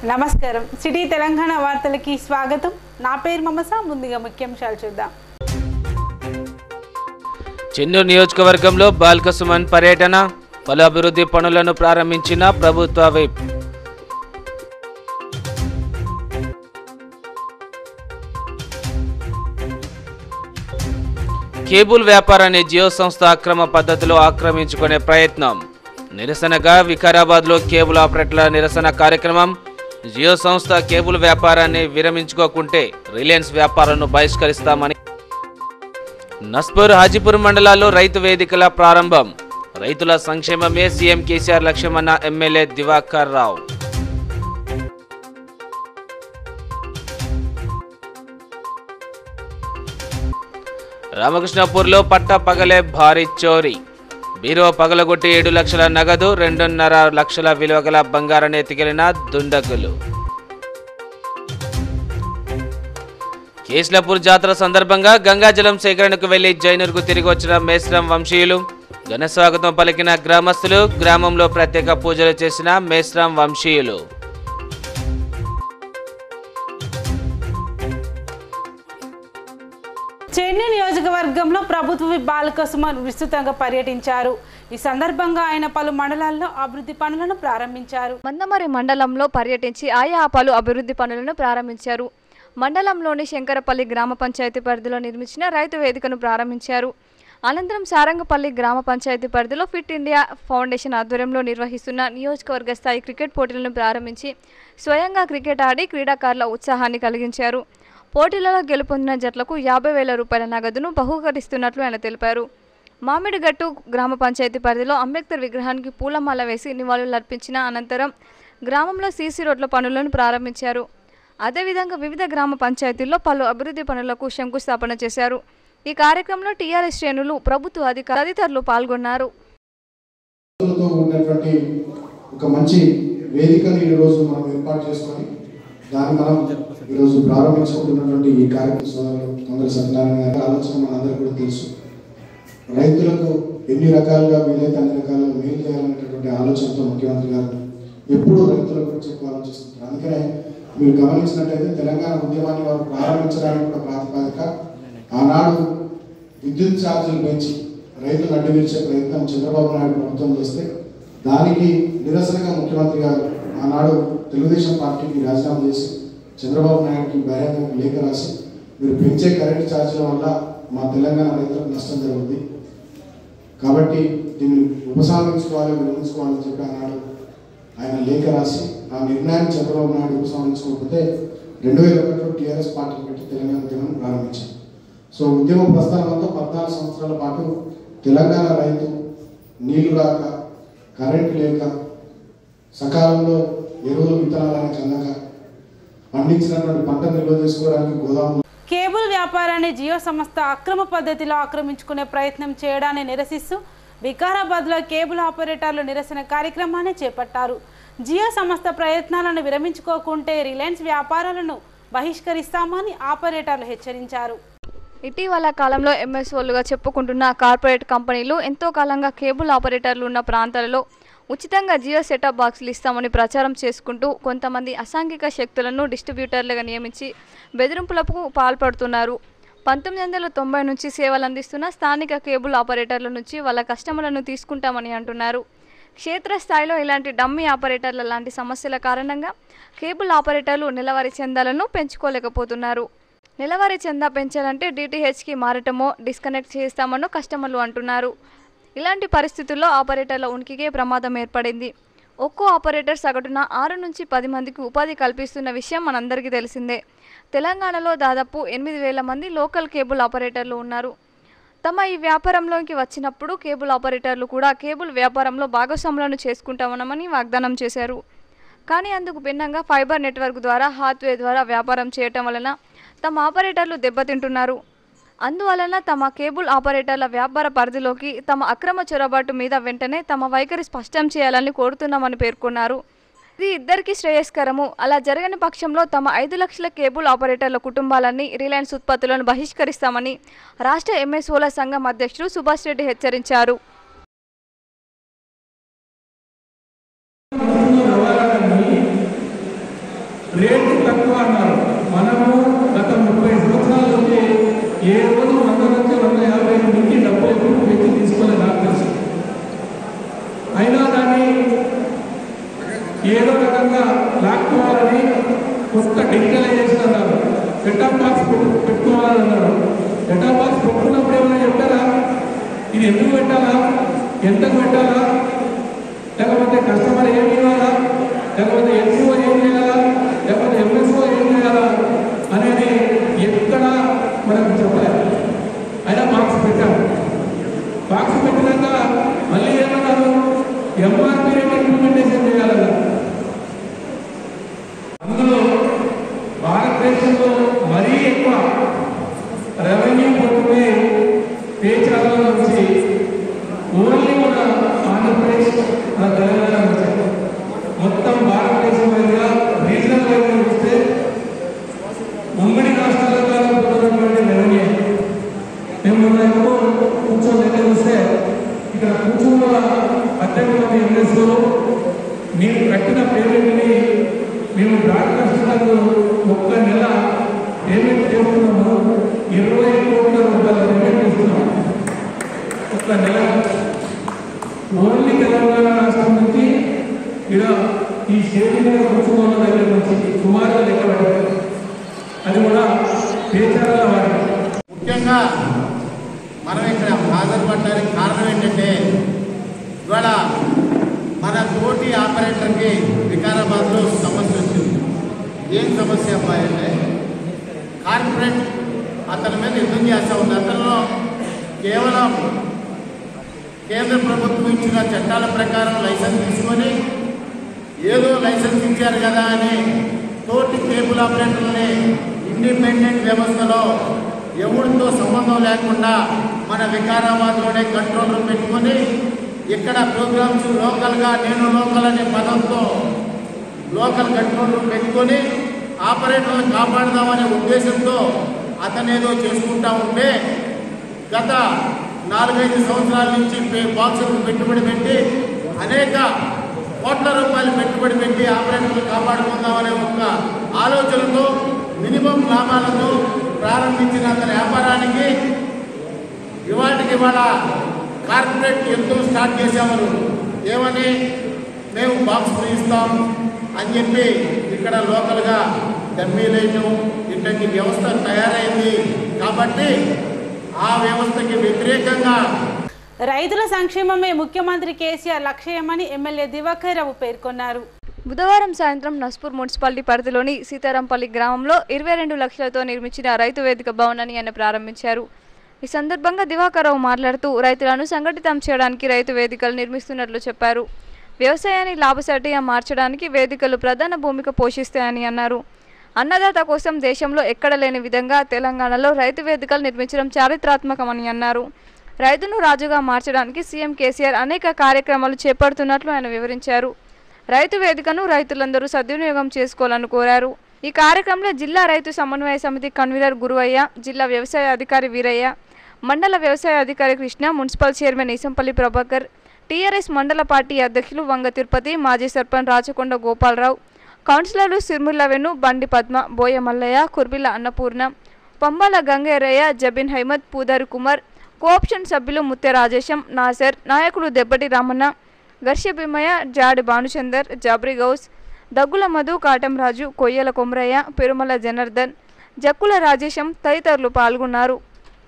నమస్కారం సిటీ తెలంగాణ వార్తలకి స్వాగతం నా పేరు మమస ముందుగా ముఖ్యాంశాలు చూద్దాం చెన్నూరు నియోజకవర్గంలో బాల్క సుమన్ పర్యటన పలు అభివృద్ధి పనులను ప్రారంభించిన ప్రభుత్వ వైప్ కేబుల్ వ్యాపారాన్ని జియో సంస్థ అక్రమ పద్ధతిలో ఆక్రమించుకునే ప్రయత్నం నిరసనగా వికారాబాద్లో కేబుల్ ఆపరేటర్ల నిరసన కార్యక్రమం జియో సంస్థ కేబుల్ వ్యాపారాన్ని విరమించుకోకుంటే రిలయన్స్ వ్యాపారాలను బహిష్కరిస్తామని నస్పూర్ హాజీపూర్ మండలాల్లో రైతు వేదికల ప్రారంభం రైతుల సంక్షేమమే సీఎం కేసీఆర్ లక్ష్యమన్న ఎమ్మెల్యే దివాకర్ రావు రామకృష్ణపూర్లో పట్ట పగలే భారీ చోరీ బీరో పగలగొట్టి ఏడు లక్షల నగదు రెండున్నర లక్షల విలువ గల బంగారాన్ని ఎత్తుకెళ్లిన దుండగులు కేస్లాపూర్ జాతర సందర్భంగా గంగాజలం సేకరణకు వెళ్లి జైనూర్కు తిరిగి వచ్చిన మేస్రం వంశీయులు ఘన స్వాగతం పలికిన గ్రామస్తులు గ్రామంలో ప్రత్యేక పూజలు చేసిన మేస్రం వంశీయులు చెన్నై నియోజకవర్గంలో ప్రభుత్వ విప్ బాలక సుమన్ విస్తృతంగా పర్యటించారు ఈ సందర్భంగా ఆయన పలు మండలాల్లో అభివృద్ధి పనులను ప్రారంభించారు మందమరి మండలంలో పర్యటించి ఆయా పలు అభివృద్ధి పనులను ప్రారంభించారు మండలంలోని శంకరపల్లి గ్రామ పంచాయతీ పరిధిలో నిర్మించిన రైతు వేదికను ప్రారంభించారు అనంతరం సారంగపల్లి గ్రామ పంచాయతీ పరిధిలో ఫిట్ ఇండియా ఫౌండేషన్ ఆధ్వర్యంలో నిర్వహిస్తున్న నియోజకవర్గ స్థాయి క్రికెట్ పోటీలను ప్రారంభించి స్వయంగా క్రికెట్ ఆడి క్రీడాకారుల ఉత్సాహాన్ని కలిగించారు పోటీలలో గెలుపొందిన జట్లకు యాభై వేల రూపాయల నగదును బహూకరిస్తున్నట్లు ఆయన తెలిపారు మామిడిగట్టు గ్రామ పంచాయతీ పరిధిలో అంబేద్కర్ విగ్రహానికి పూలమాల వేసి నివాళులర్పించిన అనంతరం గ్రామంలో సీసీ రోడ్ల పనులను ప్రారంభించారు అదేవిధంగా వివిధ గ్రామ పంచాయతీల్లో పలు అభివృద్ధి పనులకు శంకుస్థాపన చేశారు ఈ కార్యక్రమంలో టీఆర్ఎస్ శ్రేణులు ప్రభుత్వ అధికారులు తదితరులు పాల్గొన్నారు తో ఉన్నటువంటి ఒక మంచి వేదికని ఈరోజు మనం ఏర్పాటు చేసుకొని దాన్ని మనం ఈరోజు ప్రారంభించుకుంటున్నటువంటి ఈ కార్యక్రమ సోదరులు తొందర సత్యనారాయణ గారి ఆలోచన మనందరికీ కూడా తెలుసు రైతులకు ఎన్ని రకాలుగా వీలైతే అన్ని రకాలుగా మేలు చేయాలనేటటువంటి ఆలోచనతో ముఖ్యమంత్రి గారు ఎప్పుడూ రైతుల గురించి ఎక్కువ ఆలోచిస్తుంటారు అందుకనే మీరు గమనించినట్టయితే తెలంగాణ ఉద్యమాన్ని వారు ప్రారంభించడానికి కూడా ప్రాతిపదిక ఆనాడు విద్యుత్ ఛార్జీలు పెంచి రైతులు అడ్డువించే ప్రయత్నం చంద్రబాబు నాయుడు ప్రభుత్వం చేస్తే దానికి నిరసనగా ముఖ్యమంత్రి గారు ఆనాడు తెలుగుదేశం పార్టీకి రాజీనామా చేసి చంద్రబాబు నాయుడుకి బహిరంగ లేఖ రాసి మీరు పెంచే కరెంట్ ఛార్జీల వల్ల మా తెలంగాణ రైతులకు నష్టం జరుగుతుంది కాబట్టి దీన్ని ఉపసంహరించుకోవాలి విరమించుకోవాలని చెప్పి ఆనాడు ఆయన లేఖ రాసి ఆ నిర్ణయాన్ని చంద్రబాబు నాయుడు ఉపసంహరించుకోకపోతే రెండు వేల ఒకటిలో టీఆర్ఎస్ పార్టీ పెట్టి తెలంగాణ ఉద్యమం ప్రారంభించారు సో ఉద్యమం ప్రస్థానం అంతా పద్నాలుగు సంవత్సరాల పాటు తెలంగాణ రైతు నీళ్లు రాక కరెంట్ లేక సకాలంలో ఎరువులు విత్తనాలని అందక పండించినటువంటి పంట నిల్వ చేసుకోవడానికి గోదాము కేబుల్ వ్యాపారాన్ని జియో సంస్థ అక్రమ పద్ధతిలో ఆక్రమించుకునే ప్రయత్నం చేయడాన్ని నిరసిస్తూ వికారాబాద్లో కేబుల్ ఆపరేటర్లు నిరసన కార్యక్రమాన్ని చేపట్టారు జియో సంస్థ ప్రయత్నాలను విరమించుకోకుంటే రిలయన్స్ వ్యాపారాలను బహిష్కరిస్తామని ఆపరేటర్లు హెచ్చరించారు ఇటీవల కాలంలో ఎంఎస్ఓలుగా చెప్పుకుంటున్న కార్పొరేట్ కంపెనీలు ఎంతో కాలంగా కేబుల్ ఆపరేటర్లు ఉన్న ప్రాంతాలలో ఉచితంగా జియో సెటప్ బాక్సులు ఇస్తామని ప్రచారం చేసుకుంటూ కొంతమంది అసాంఘిక శక్తులను డిస్ట్రిబ్యూటర్లుగా నియమించి బెదిరింపులకు పాల్పడుతున్నారు పంతొమ్మిది వందల తొంభై నుంచి సేవలు అందిస్తున్న స్థానిక కేబుల్ ఆపరేటర్ల నుంచి వాళ్ళ కస్టమర్లను తీసుకుంటామని అంటున్నారు క్షేత్రస్థాయిలో ఇలాంటి డమ్మీ ఆపరేటర్ల లాంటి సమస్యల కారణంగా కేబుల్ ఆపరేటర్లు నెలవారీ చందాలను పెంచుకోలేకపోతున్నారు నెలవారీ చందా పెంచాలంటే డిటిహెచ్కి మారటమో డిస్కనెక్ట్ చేస్తామనో కస్టమర్లు అంటున్నారు ఇలాంటి పరిస్థితుల్లో ఆపరేటర్ల ఉనికికే ప్రమాదం ఏర్పడింది ఒక్కో ఆపరేటర్ సగటున ఆరు నుంచి పది మందికి ఉపాధి కల్పిస్తున్న విషయం మనందరికీ తెలిసిందే తెలంగాణలో దాదాపు ఎనిమిది వేల మంది లోకల్ కేబుల్ ఆపరేటర్లు ఉన్నారు తమ ఈ వ్యాపారంలోకి వచ్చినప్పుడు కేబుల్ ఆపరేటర్లు కూడా కేబుల్ వ్యాపారంలో భాగస్వాములను చేసుకుంటామనమని వాగ్దానం చేశారు కానీ అందుకు భిన్నంగా ఫైబర్ నెట్వర్క్ ద్వారా హాత్వే ద్వారా వ్యాపారం చేయటం వలన తమ ఆపరేటర్లు దెబ్బతింటున్నారు అందువలన తమ కేబుల్ ఆపరేటర్ల వ్యాపార పరిధిలోకి తమ అక్రమ చొరబాటు మీద వెంటనే తమ వైఖరి స్పష్టం చేయాలని కోరుతున్నామని పేర్కొన్నారు ఇది ఇద్దరికి శ్రేయస్కరము అలా జరగని పక్షంలో తమ ఐదు లక్షల కేబుల్ ఆపరేటర్ల కుటుంబాలన్నీ రిలయన్స్ ఉత్పత్తులను బహిష్కరిస్తామని రాష్ట్ర ఎంఎస్ఓల సంఘం అధ్యక్షుడు సుభాష్ రెడ్డి హెచ్చరించారు రేటు తక్కువ అన్నారు మనము గత ముప్పై సంవత్సరాల నుంచి ఏ రోజు వంద నుంచి వంద యాభై నుంచి డబ్బులు ఎప్పుడు పెట్టి తీసుకోలేదు నాకు తెలుసు అయినా దాన్ని ఏదో రకంగా లాక్కోవాలని కొత్త డిజిటలైజేషన్ అన్నారు సెటప్ బాక్స్ పెట్టు- పెట్టుకోవాలని అన్నారు సెటప్ బాక్స్ పెట్టుకున్నప్పుడు ఏమైనా చెప్పారా ఇది ఎందుకు పెట్టాలా ఎంతకు పెట్టాలా లేకపోతే కస్టమర్ ఏమి ఇవ్వాలా లేకపోతే ఎన్సీఓ ఏం చేయాలా లేకపోతే ఎంఎస్ఓ ఏం చేయాలా అనేది ఎక్కడ మనకు చెప్పలేదు అయినా బాక్స్ పెట్టాము బాక్స్ పెట్టినాక మళ్ళీ ఏమన్నారు ఎంఆర్పీ రేట్ ఇంప్లిమెంటేషన్ చేయాలన్నారు అందులో భారతదేశంలో మరీ ఎక్కువ రెవెన్యూ పట్టుకునే పేచాలలో నుంచి ఓన్లీ మన ఆంధ్రప్రదేశ్ మన తెలంగాణ వచ్చాయి మొత్తం భారతదేశం వైపుగా రీజనల్ వైపు చూస్తే ఉమ్మడి రాష్ట్రాల ద్వారా పొందినటువంటి రెవెన్యూ మేము మొన్న ఎప్పుడో కూర్చొని దగ్గర చూస్తే ఇక్కడ కూర్చున్న పద్దెనిమిది మంది ఎంఎస్ఓలు మీరు కట్టిన పేమెంట్ని మేము బ్రాడ్కాస్టింగ్ ఒక్క నెల పేమెంట్ చేస్తున్నాము ఇరవై కోట్ల రూపాయల పేమెంట్ ఇస్తున్నాం ఒక్క నెల ఓన్లీ తెలంగాణ రాష్ట్రం నుంచి ఇక్కడ ఈ స్టేట్ మీద కూర్చున్న దగ్గర నుంచి సుమారుగా లెక్క పెట్టారు అది కూడా పేచారాల వారి ముఖ్యంగా మనం ఇక్కడ హాజరుపడడానికి కారణం ఏంటంటే ఇవాళ మన తోటి ఆపరేటర్కి వికారాబాద్లో సమస్య వచ్చింది ఏం సమస్య అబ్బాయి అంటే కార్పొరేట్ అతని మీద యుద్ధం చేస్తూ ఉంది అతనిలో కేవలం కేంద్ర ప్రభుత్వం ఇచ్చిన చట్టాల ప్రకారం లైసెన్స్ తీసుకొని ఏదో లైసెన్స్ ఇచ్చారు కదా అని తోటి కేబుల్ ఆపరేటర్ని ఇండిపెండెంట్ వ్యవస్థలో ఎవరితో సంబంధం లేకుండా మన వికారాబాద్లోనే కంట్రోల్ రూమ్ పెట్టుకొని ఇక్కడ ప్రోగ్రామ్స్ లోకల్గా నేను లోకల్ అనే పదంతో లోకల్ కంట్రోల్ రూమ్ పెట్టుకొని ఆపరేటర్లను కాపాడదామనే ఉద్దేశంతో అతను ఏదో చేసుకుంటా ఉంటే గత నాలుగైదు సంవత్సరాల నుంచి పే- బాక్సులకు పెట్టుబడి పెట్టి అనేక కోట్ల రూపాయలు పెట్టుబడి పెట్టి ఆపరేటర్లు కాపాడుకుందామనే ఒక ఆలోచనతో మినిమం లాభాలతో ప్రారంభించిన అతని వ్యాపారానికి ఇవాటికి ఇవాళ కార్పొరేట్ ఎంతో స్టార్ట్ చేసేవారు ఏమని మేము బాక్స్ ఫ్రీ ఇస్తాం అని చెప్పి ఇక్కడ లోకల్గా డమ్మీలేయటం ఇట్లాంటి వ్యవస్థ తయారైంది కాబట్టి ఆ వ్యవస్థకి వ్యతిరేకంగా రైతుల సంక్షేమమే ముఖ్యమంత్రి కేసీఆర్ లక్ష్యమని ఎమ్మెల్యే దివాకర్ రావు పేర్కొన్నారు బుధవారం సాయంత్రం నస్పూర్ మున్సిపాలిటీ పరిధిలోని సీతారాంపల్లి గ్రామంలో ఇరవై రెండు లక్షలతో నిర్మించిన రైతు వేదిక భవనాన్ని ఆయన ప్రారంభించారు ఈ సందర్భంగా దివాకర్రావు మాట్లాడుతూ రైతులను సంఘటితం చేయడానికి రైతు వేదికలు నిర్మిస్తున్నట్లు చెప్పారు వ్యవసాయాన్ని లాభసాటిగా మార్చడానికి వేదికలు ప్రధాన భూమిక పోషిస్తాయని అన్నారు అన్నదాత కోసం దేశంలో ఎక్కడ లేని విధంగా తెలంగాణలో రైతు వేదికలు నిర్మించడం చారిత్రాత్మకమని అన్నారు రైతును రాజుగా మార్చడానికి సీఎం కేసీఆర్ అనేక కార్యక్రమాలు చేపడుతున్నట్లు ఆయన వివరించారు రైతు వేదికను రైతులందరూ సద్వినియోగం చేసుకోవాలని కోరారు ఈ కార్యక్రమంలో జిల్లా రైతు సమన్వయ సమితి కన్వీనర్ గురువయ్య జిల్లా వ్యవసాయ అధికారి వీరయ్య మండల వ్యవసాయ అధికారి Krishna municipal chairman Eesampalli Prabhakar TRS మండల పార్టీ అధ్యక్షులు వంగ తిరుపతి మాజీ సర్పంచ్ రాచకొండ గోపాలరావు కౌన్సిలర్లు సిర్మిల్ల వెను బండి పద్మ బోయ మల్లయ్య కుర్బిల అన్నపూర్ణ పంబాల గంగేరయ్య జబిన్ హైమద్ పూదారి కుమార్ కోఆప్షన్ సభ్యులు ముత్య రాజేశం నాసర్ నాయకులు దెబ్బటి రామన్న ఘర్ష భీమయ్య జాడి భానుచందర్ జాబ్రి గౌస్ దగ్గుల మధు కాటంరాజు కొయ్యల కొమరయ్య పెరుమల జనార్దన్ జక్కుల రాజేశం తదితరులు పాల్గొన్నారు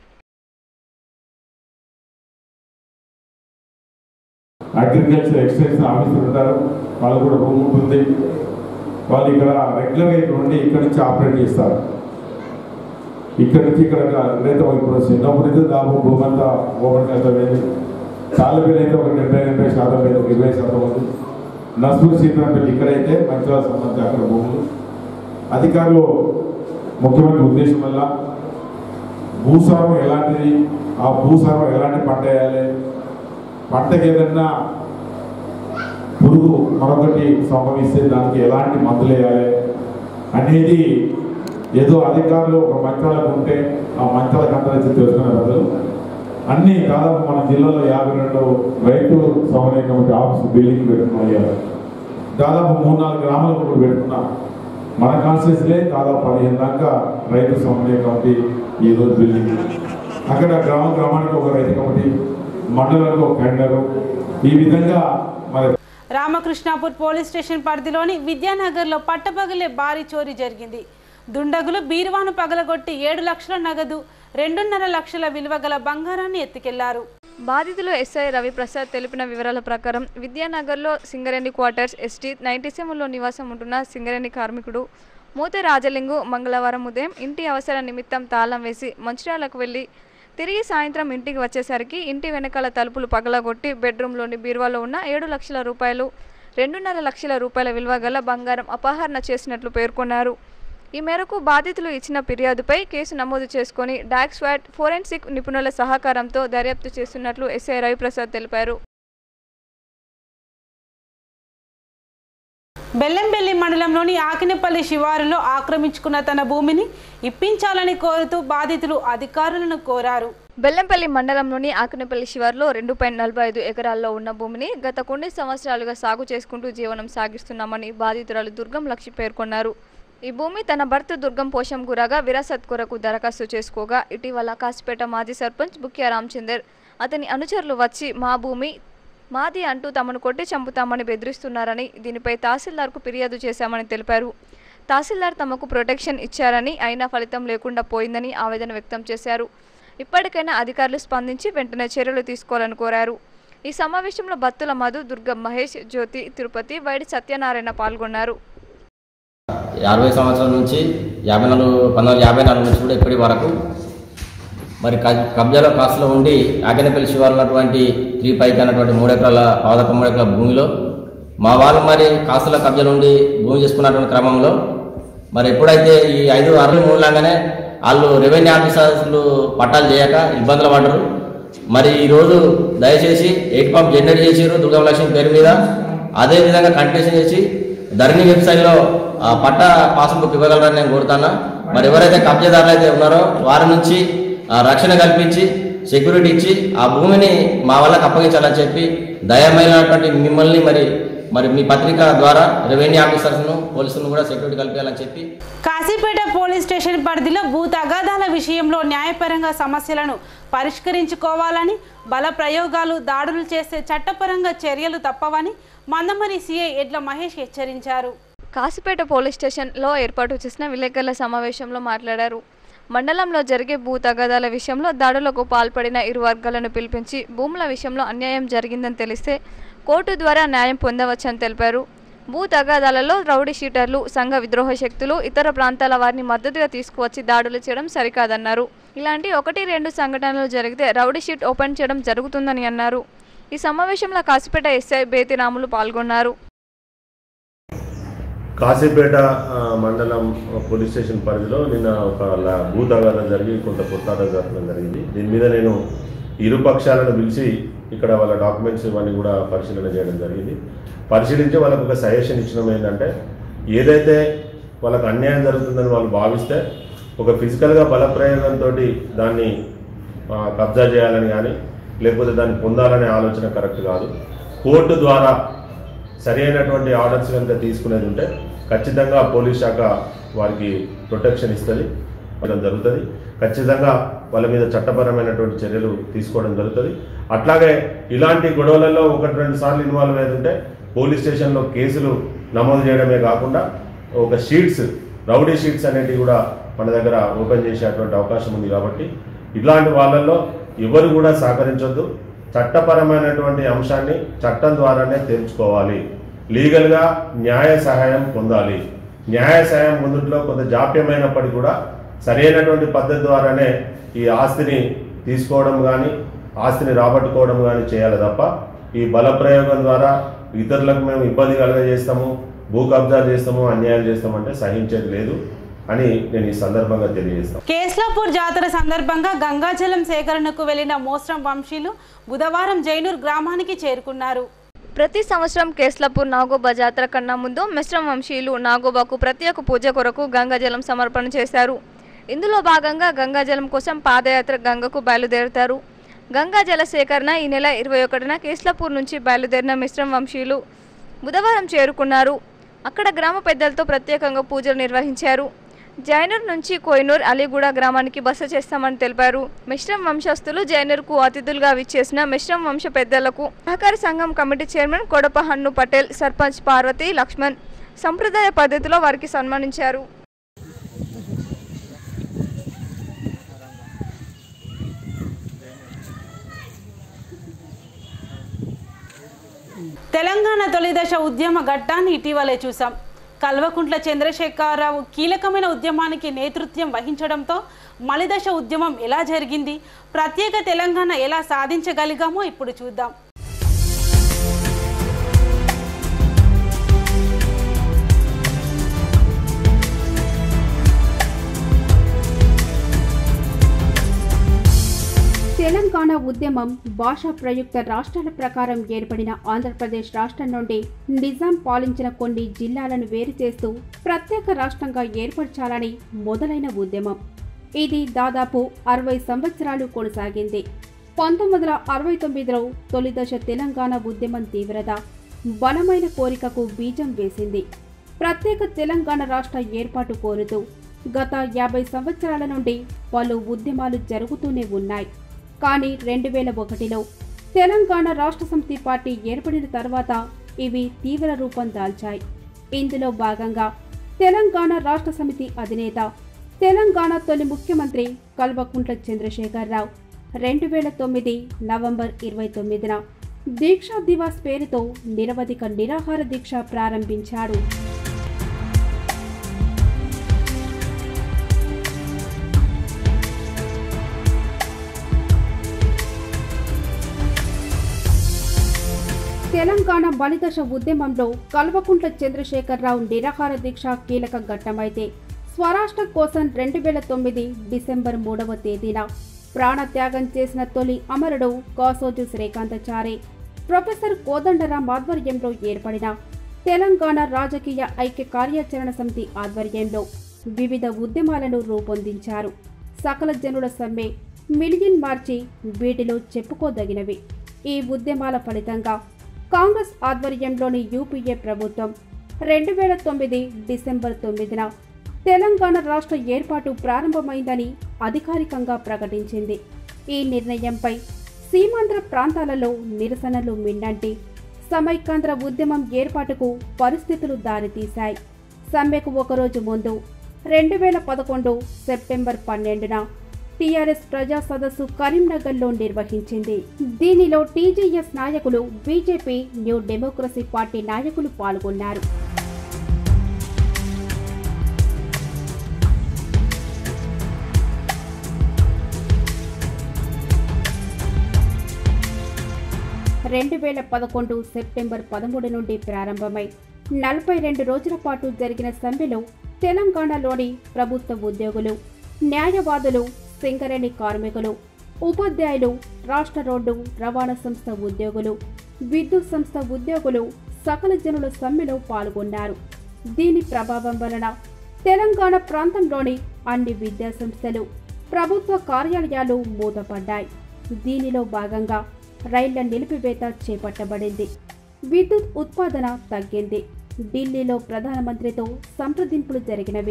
అగ్రికల్చర్ ఎక్స్టెన్షన్ ఆఫీసర్ ఉంటారు వాళ్ళు కూడా భూమి ఉంటుంది వాళ్ళు ఇక్కడ రెగ్యులర్గా ఇక్కడ ఉండి ఇక్కడ నుంచి ఆపరేట్ చేస్తారు ఇక్కడ నుంచి ఇక్కడ రైతు ఇప్పుడు చిన్నప్పుడు అయితే దాదాపు భూమి అంతా ఓపెన్ చేస్తామేది చాలా పేరు అయితే ఒక డెబ్బై ఎనభై శాతం పేరు ఒక ఇరవై శాతం ఉంది నస్పూర్ సీతారాంపల్లి ఇక్కడైతే మంచిగా సంబంధించి అక్కడ భూములు అధికారులు ముఖ్యమంత్రి ఉద్దేశం వల్ల భూసారం ఎలాంటిది ఆ భూసారం ఎలాంటి పంట వేయాలి పంటకి ఏదన్నా పురుగు మరొకటి సంభవిస్తే దానికి ఎలాంటి మందులు వేయాలి అనేది ఏదో అధికారులు ఒక మంచాలకు ఉంటే ఆ మంచాల కంటే తెలుసుకునే బదులు అన్ని దాదాపు మన జిల్లాలో యాభై రెండు రైతు సమన్వయ కమిటీ ఆఫీస్ బిల్డింగ్ పెట్టుకున్నాం ఇవాళ. దాదాపు మూడు నాలుగు గ్రామాలకు కూడా పెట్టుకున్నాం మన కాన్స్టిట్యూన్సీలే దాదాపు పదిహేను దాకా రైతు సమన్వయ కమిటీ ఈరోజు బిల్డింగ్ అక్కడ గ్రామ గ్రామానికి ఒక రైతు కమిటీ మండలానికి ఒక టెండరు ఈ విధంగా మరి రామకృష్ణాపూర్ పోలీస్ స్టేషన్ పరిధిలోని విద్యానగర్లో పట్టపగలే భారీ చోరీ జరిగింది దుండగులు బీరువాను పగలగొట్టి ఏడు లక్షల నగదు రెండున్నర లక్షల విలువ గల బంగారాన్ని ఎత్తుకెళ్లారు బాధితులు ఎస్ఐ రవిప్రసాద్ తెలిపిన వివరాల ప్రకారం విద్యానగర్లో సింగరేణి క్వార్టర్స్ ఎస్టీ నైన్టీ సెవెన్లో నివాసం ఉంటున్న సింగరేణి కార్మికుడు మూతే రాజలింగు మంగళవారం ఉదయం ఇంటి అవసర నిమిత్తం తాళం వేసి మంచిర్యాలకు వెళ్ళి తిరిగి సాయంత్రం ఇంటికి వచ్చేసరికి ఇంటి వెనకాల తలుపులు పగలగొట్టి బెడ్రూమ్లోని బీరువాలో ఉన్న ఏడు లక్షల రూపాయలు రెండున్నర లక్షల రూపాయల విలువ గల బంగారం అపహరణ చేసినట్లు పేర్కొన్నారు ఈ మేరకు బాధితులు ఇచ్చిన ఫిర్యాదుపై కేసు నమోదు చేసుకొని డాక్ స్వాట్ ఫోరెన్సిక్ నిపుణుల సహకారంతో దర్యాప్తు చేస్తున్నట్లు ఎస్ఐ రవిప్రసాద్ తెలిపారు బెల్లంబెల్లి మండలంలోని ఆకినపల్లి శివారులో ఆక్రమించుకున్న తన భూమిని ఇప్పించాలని కోరుతూ బాధితులు అధికారులను కోరారు బెల్లంపల్లి మండలంలోని ఆకనపల్లి శివార్లో రెండు పాయింట్ నలభై ఐదు ఎకరాల్లో ఉన్న భూమిని గత కొన్ని సంవత్సరాలుగా సాగు చేసుకుంటూ జీవనం సాగిస్తున్నామని బాధితురాలు దుర్గం లక్ష్మి పేర్కొన్నారు ఈ భూమి తన భర్త దుర్గం పోషం గురగా విరాసత్ కొరకు దరఖాస్తు చేసుకోగా ఇటీవల కాసిపేట మాజీ సర్పంచ్ బుక్యా రామచందర్ అతని అనుచరులు వచ్చి మా భూమి మాది అంటూ తమను కొట్టి చంపుతామని బెదిరిస్తున్నారని దీనిపై తహసీల్దార్కు ఫిర్యాదు చేశామని తెలిపారు తహసీల్దార్ తమకు ప్రొటెక్షన్ ఇచ్చారని అయినా ఫలితం లేకుండా పోయిందని ఆవేదన వ్యక్తం చేశారు ఇప్పటికైనా అధికారులు స్పందించి వెంటనే చర్యలు తీసుకోవాలని కోరారు ఈ సమావేశంలో బత్తుల మధు దుర్గం మహేష్ జ్యోతి తిరుపతి వైడి సత్యనారాయణ పాల్గొన్నారు అరవై సంవత్సరాల నుంచి యాభై నాలుగు పంతొమ్మిది యాభై నాలుగు నుంచి కూడా ఇప్పటి వరకు మరి క- కబ్జాలో కాసులో ఉండి ఆగనపల్లి శివారు ఉన్నటువంటి త్రీ పైకి అన్నటువంటి మూడు ఎకరాల పాదక మూడు ఎకరాల భూమిలో మా వాళ్ళు మరి కాసుల కబ్జాలు ఉండి భూమి చేసుకున్నటువంటి క్రమంలో మరి ఎప్పుడైతే ఈ ఐదు అరవై మూడు లాగానే వాళ్ళు రెవెన్యూ ఆఫీసర్లు పట్టాలు చేయక ఇబ్బందులు పడ్డరు మరి ఈరోజు దయచేసి ఎయిట్ పంప్ జనరేట్ చేసారు దుర్గా లక్ష్మి పేరు మీద అదే విధంగా కంటిన్యూషన్ చేసి ధరణి వెబ్సైట్లో ఆ పట్ట పాస్బుక్ ఇవ్వగలరని నేను కోరుతాను మరి ఎవరైతే కబ్జాదారులు అయితే ఉన్నారో వారి నుంచి ఆ, రక్షణ కల్పించి సెక్యూరిటీ ఇచ్చి ఆ భూమిని మా వాళ్ళకి అప్పగించాలని చెప్పి దయమైనటువంటి మిమ్మల్ని మరి మరి మీ పత్రిక ద్వారా రెవెన్యూ ఆఫీసర్స్ను పోలీసులను కూడా సెక్యూరిటీ కల్పించాలని చెప్పి కాశీపేట పోలీస్ స్టేషన్ పరిధిలో భూ తగాదాల విషయంలో న్యాయపరంగా సమస్యలను పరిష్కరించుకోవాలని బల ప్రయోగాలు దాడులు చేస్తే చట్టపరంగా చర్యలు తప్పవని మందమరి సీఐ ఎడ్ల మహేష్ హెచ్చరించారు కాసిపేట పోలీస్ స్టేషన్లో ఏర్పాటు చేసిన విలేకరుల సమావేశంలో మాట్లాడారు మండలంలో జరిగే భూ తగాదాల విషయంలో దాడులకు పాల్పడిన ఇరు వర్గాలను పిలిపించి భూముల విషయంలో అన్యాయం జరిగిందని తెలిస్తే కోర్టు ద్వారా న్యాయం పొందవచ్చని తెలిపారు భూ తగాదాలలో రౌడీ షీటర్లు సంఘ విద్రోహ శక్తులు ఇతర ప్రాంతాల వారిని మద్దతుగా తీసుకువచ్చి దాడులు చేయడం సరికాదన్నారు ఇలాంటి ఒకటి రెండు సంఘటనలు జరిగితే రౌడీ షీట్ ఓపెన్ చేయడం జరుగుతుందని అన్నారు ఈ సమావేశంలో కాసిపేట ఎస్ఐ బేతిరాములు పాల్గొన్నారు కాశీపేట ఆ, మండలం పోలీస్ స్టేషన్ పరిధిలో నిన్న ఒక లా- భూ తగాదం జరిగి కొంత కొట్లాట జరగడం జరిగింది దీని మీద నేను ఇరు పక్షాలను పిలిచి ఇక్కడ వాళ్ళ డాక్యుమెంట్స్ ఇవన్నీ కూడా పరిశీలన చేయడం జరిగింది పరిశీలించి వాళ్ళకు ఒక సజెషన్ ఇచ్చడం ఏంటంటే ఏదైతే వాళ్ళకు అన్యాయం జరుగుతుందని వాళ్ళు భావిస్తే ఒక ఫిజికల్గా బలప్రయోగంతో దాన్ని ఆ, కబ్జా చేయాలని కానీ లేకపోతే దాన్ని పొందాలనే ఆలోచన కరెక్ట్ కాదు కోర్టు ద్వారా సరి అయినటువంటి ఆర్డర్స్ కనుక తీసుకునేది ఉంటే ఖచ్చితంగా పోలీస్ శాఖ వారికి ప్రొటెక్షన్ ఇస్తుంది ఇవ్వడం జరుగుతుంది ఖచ్చితంగా వాళ్ళ మీద చట్టపరమైనటువంటి చర్యలు తీసుకోవడం జరుగుతుంది అట్లాగే ఇలాంటి గొడవలలో ఒకటి రెండు సార్లు ఇన్వాల్వ్ అయి ఉంటే పోలీస్ స్టేషన్లో కేసులు నమోదు చేయడమే కాకుండా ఒక షీట్స్ రౌడీ షీట్స్ అనేటివి కూడా మన దగ్గర ఓపెన్ చేసేటువంటి అవకాశం ఉంది కాబట్టి ఇలాంటి వాళ్ళల్లో ఎవరు కూడా సహకరించొద్దు చట్టపరమైనటువంటి అంశాన్ని చట్టం ద్వారానే తేల్చుకోవాలి లీగల్గా న్యాయ సహాయం పొందాలి న్యాయ సహాయం పొందుట్లో కొంత జాప్యమైనప్పటికీ కూడా సరైనటువంటి పద్ధతి ద్వారానే ఈ ఆస్తిని తీసుకోవడం కానీ ఆస్తిని రాబట్టుకోవడం కానీ చేయాలి తప్ప ఈ బలప్రయోగం ద్వారా ఇతరులకు మేము ఇబ్బంది కలగజేస్తాము భూ కబ్జా చేస్తాము అన్యాయం చేస్తామంటే సహించేది లేదు అని నేను ఈ సందర్భంగా తెలియజేస్తాను కేస్లాపూర్ జాతర సందర్భంగా గంగాజలం సేకరణకు వెళ్లిన మోస్రం వంశీలు బుధవారం జైనూర్ గ్రామానికి చేరుకున్నారు ప్రతి సంవత్సరం కేస్లాపూర్ నాగోబా జాతర కన్నా ముందు మిశ్రమ వంశీయులు నాగోబాకు ప్రత్యేక పూజ కొరకు గంగాజలం సమర్పణ చేశారు ఇందులో భాగంగా గంగాజలం కోసం పాదయాత్ర గంగకు బయలుదేరుతారు గంగా జల సేకరణ ఈ నెల ఇరవై ఒకటిన కేస్లాపూర్ నుంచి బయలుదేరిన మిశ్రమ వంశీయులు బుధవారం చేరుకున్నారు అక్కడ గ్రామ పెద్దలతో ప్రత్యేకంగా పూజలు నిర్వహించారు జైనూర్ నుంచి కోయినూర్ అలీగూడ గ్రామానికి బస చేస్తామని తెలిపారు మిశ్రమ్ వంశస్థులు జైనూర్కు అతిథులుగా విచ్చేసిన మిశ్రమ్ వంశ పెద్దలకు సహకార సంఘం కమిటీ చైర్మన్ కొడప హన్ను పటేల్ సర్పంచ్ పార్వతి లక్ష్మణ్ సంప్రదాయ పద్ధతిలో వారికి సన్మానించారు తెలంగాణ తొలిదశ ఉద్యమ ఘట్టాన్ని ఇటీవలే చూసాం కల్వకుంట్ల చంద్రశేఖరరావు కీలకమైన ఉద్యమానికి నేతృత్వం వహించడంతో మలిదశ ఉద్యమం ఎలా జరిగింది ప్రత్యేక తెలంగాణ ఎలా సాధించగలిగామో ఇప్పుడు చూద్దాం తెలంగాణ ఉద్యమం భాషా ప్రయుక్త రాష్ట్రాల ప్రకారం ఏర్పడిన ఆంధ్రప్రదేశ్ రాష్ట్రం నుండి నిజాం పాలించిన కొన్ని జిల్లాలను వేరు చేస్తూ ప్రత్యేక రాష్ట్రంగా ఏర్పరచాలని మొదలైన ఉద్యమం ఇది దాదాపు అరవై సంవత్సరాలు కొనసాగింది పంతొమ్మిది వందల అరవై తొమ్మిదిలో తొలిదశ తెలంగాణ ఉద్యమం తీవ్రత బలమైన కోరికకు బీజం వేసింది ప్రత్యేక తెలంగాణ రాష్ట్ర ఏర్పాటు కోరుతూ గత యాభై సంవత్సరాల నుండి పలు ఉద్యమాలు జరుగుతూనే ఉన్నాయి కానీ రెండు వేల ఒకటిలో తెలంగాణ రాష్ట్ర సమితి పార్టీ ఏర్పడిన తర్వాత ఇవి తీవ్ర రూపం దాల్చాయి ఇందులో భాగంగా తెలంగాణ రాష్ట్ర సమితి అధినేత తెలంగాణ తొలి ముఖ్యమంత్రి కల్వకుంట్ల చంద్రశేఖరరావు రెండు వేల తొమ్మిది నవంబర్ ఇరవై తొమ్మిదిన దీక్షా దివాస్ పేరుతో నిరవధిక నిరాహార దీక్ష ప్రారంభించాడు తెలంగాణ బలిదశ ఉద్యమంలో కల్వకుంట్ల చంద్రశేఖరరావు నిరాహార దీక్ష కీలక ఘట్టమైతే స్వరాష్ట్ర కోసం రెండు వేల తొమ్మిది డిసెంబర్ మూడవ తేదీన ప్రాణత్యాగం చేసిన తొలి అమరుడు కాసోజు శ్రీకాంతచారి ప్రొఫెసర్ కోదండరాం ఆధ్వర్యంలో ఏర్పడిన తెలంగాణ రాజకీయ ఐక్య కార్యాచరణ సమితి ఆధ్వర్యంలో వివిధ ఉద్యమాలను రూపొందించారు సకల జనుల సమ్మె మిలియన్ మార్చి వీటిలో చెప్పుకోదగినవి ఈ ఉద్యమాల ఫలితంగా కాంగ్రెస్ ఆధ్వర్యంలోని యూపీఏ ప్రభుత్వం రెండు వేల తొమ్మిది డిసెంబర్ తొమ్మిదిన తెలంగాణ రాష్ట్ర ఏర్పాటు ప్రారంభమైందని అధికారికంగా ప్రకటించింది ఈ నిర్ణయంపై సీమాంధ్ర ప్రాంతాలలో నిరసనలు మిన్నంటి సమైకాంధ్ర ఉద్యమం ఏర్పాటుకు పరిస్థితులు దారితీశాయి సమ్మెకు ఒకరోజు ముందు రెండు వేల పదకొండు సెప్టెంబర్ పన్నెండున టీఆర్ఎస్ ప్రజా సదస్సు కరీంనగర్లో నిర్వహించింది దీనిలో టీజేఎస్ నాయకులు బీజేపీ న్యూ డెమోక్రసీ పార్టీ నాయకులు పాల్గొన్నారు రెండు వేల పదకొండు సెప్టెంబర్ పదమూడు నుండి ప్రారంభమై నలభై రెండు రోజుల పాటు జరిగిన సమ్మెలో తెలంగాణలోని ప్రభుత్వ ఉద్యోగులు న్యాయవాదులు సింగరేణి కార్మికులు ఉపాధ్యాయులు రాష్ట్ర రోడ్డు రవాణా సంస్థ ఉద్యోగులు విద్యుత్ సంస్థ ఉద్యోగులు సకల జనుల సమ్మెలో పాల్గొన్నారు దీని ప్రభావం వలన తెలంగాణ ప్రాంతంలోని అన్ని విద్యా సంస్థలు ప్రభుత్వ కార్యాలయాలు మూతపడ్డాయి దీనిలో భాగంగా రైళ్ల నిలిపివేత చేపట్టబడింది విద్యుత్ ఉత్పాదన తగ్గింది ఢిల్లీలో ప్రధానమంత్రితో సంప్రదింపులు జరిగినవి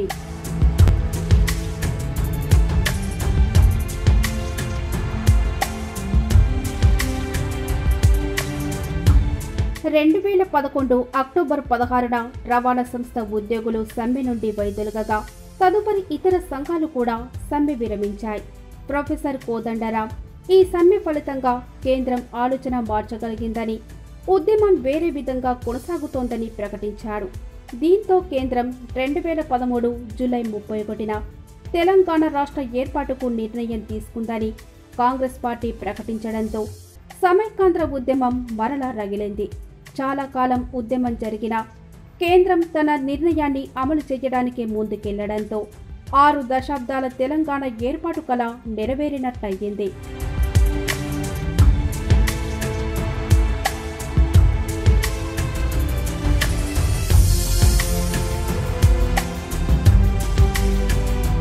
రెండు వేల పదకొండు అక్టోబర్ పదహారున రవాణా సంస్థ ఉద్యోగులు సమ్మె నుండి వైదొలగగా తదుపరి ఇతర సంఘాలు కూడా సమ్మె విరమించాయి ప్రొఫెసర్ కోదండరాం ఈ సమ్మె ఫలితంగా కేంద్రం ఆలోచన మార్చగలిగిందని ఉద్యమం వేరే విధంగా కొనసాగుతోందని ప్రకటించాడు దీంతో కేంద్రం రెండు వేల పదమూడు జూలై ముప్పై ఒకటిన తెలంగాణ రాష్ట్ర ఏర్పాటుకు నిర్ణయం తీసుకుందని కాంగ్రెస్ పార్టీ ప్రకటించడంతో సమైకాంధ్ర ఉద్యమం మరలా రగిలింది చాలా కాలం ఉద్యమం జరిగినా కేంద్రం తన నిర్ణయాన్ని అమలు చేయడానికి ముందుకెళ్లడంతో ఆరు దశాబ్దాల తెలంగాణ ఏర్పాటు కల నెరవేరినట్టయింది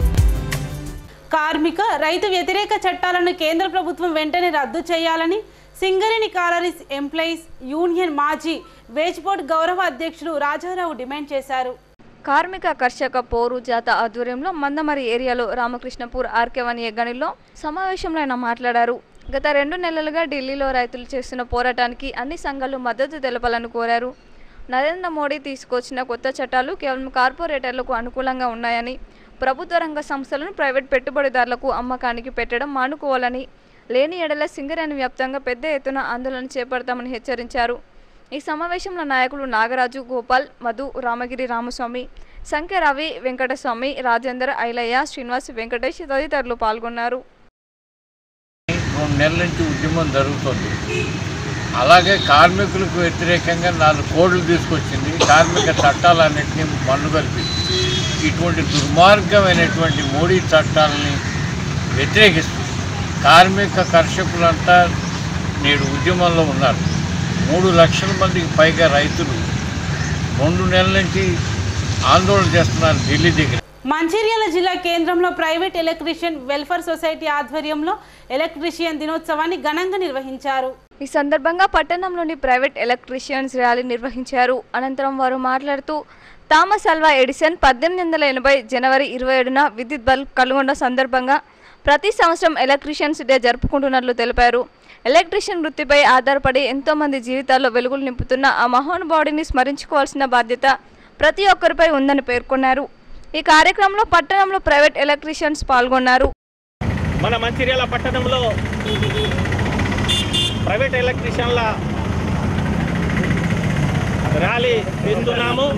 కార్మిక రైతు వ్యతిరేక చట్టాలను కేంద్ర ప్రభుత్వం వెంటనే రద్దు చేయాలని సింగరేణి కాలరీస్ ఎంప్లాయీస్ యూనియన్ మాజీ వేజ్ బోర్డ్ గౌరవ అధ్యక్షుడు రాజారావు డిమాండ్ చేశారు కార్మిక కర్షక పోరు జాత ఆధ్వర్యంలో మందమరి ఏరియాలో రామకృష్ణపూర్ ఆర్కేవని గనిలో సమావేశంలో ఆయన మాట్లాడారు గత రెండు నెలలుగా ఢిల్లీలో రైతులు చేస్తున్న పోరాటానికి అన్ని సంఘాలు మద్దతు తెలపాలని కోరారు నరేంద్ర మోడీ తీసుకొచ్చిన కొత్త చట్టాలు కేవలం కార్పొరేటర్లకు అనుకూలంగా ఉన్నాయని ప్రభుత్వ రంగ సంస్థలను ప్రైవేట్ పెట్టుబడిదారులకు అమ్మకానికి పెట్టడం మానుకోవాలని లేని ఎడల సింగరేణి వ్యాప్తంగా పెద్ద ఎత్తున ఆందోళన చేపడతామని హెచ్చరించారు ఈ సమావేశంలో నాయకులు నాగరాజు గోపాల్ మధు రామగిరి రామస్వామి సంఖ్య రవి వెంకటస్వామి రాజేందర్ ఐలయ్య శ్రీనివాస్ వెంకటేష్ తదితరులు పాల్గొన్నారు రెండు నెలల నుంచి ఉద్యమం జరుగుతుంది అలాగే కార్మికులకు వ్యతిరేకంగా నాలుగు కోడ్లు తీసుకొచ్చింది కార్మిక చట్టాలన్నింటినీ మన్నుగలిపి ఇటువంటి దుర్మార్గమైనటువంటి మోడీ చట్టాలని వ్యతిరేకిస్తుంది కార్మిక కర్షకులంతా నేడు ఉద్యమంలో ఉన్నారు మూడు లక్షల మందికి పైగా రైతులు రెండు నెలల నుంచి ఆందోళన చేస్తున్నారు ఢిల్లీ దగ్గర మంచిర్యాల జిల్లా కేంద్రంలో ప్రైవేట్ ఎలక్ట్రీషియన్ వెల్ఫేర్ సొసైటీ ఆధ్వర్యంలో ఎలక్ట్రీషియన్ దినోత్సవాన్ని ఘనంగా నిర్వహించారు ఈ సందర్భంగా పట్టణంలోని ప్రైవేట్ ఎలక్ట్రీషియన్స్ ర్యాలీ నిర్వహించారు అనంతరం వారు మాట్లాడుతూ థామస్ అల్వా ఎడిసన్ పద్దెనిమిది వందల ఎనభై జనవరి ఇరవై ఏడున విద్యుత్ బల్బ్ కనుగొన్న సందర్భంగా ప్రతి సంవత్సరం ఎలక్ట్రీషియన్స్ డే జరుపుకుంటున్నట్లు తెలిపారు ఎలక్ట్రీషియన్ వృత్తిపై ఆధారపడి ఎంతోమంది జీవితాల్లో వెలుగులు నింపుతున్న ఆ మహానుభావుడిని స్మరించుకోవాల్సిన బాధ్యత ప్రతి ఒక్కరిపై ఉందని పేర్కొన్నారు ఈ కార్యక్రమంలో పట్టణంలో ప్రైవేట్ ఎలక్ట్రీషియన్స్ పాల్గొన్నారు మన మంచిర్యాల పట్టణంలో ప్రైవేట్ ఎలక్ట్రీషియన్ల ర్యాలీ తీస్తున్నాము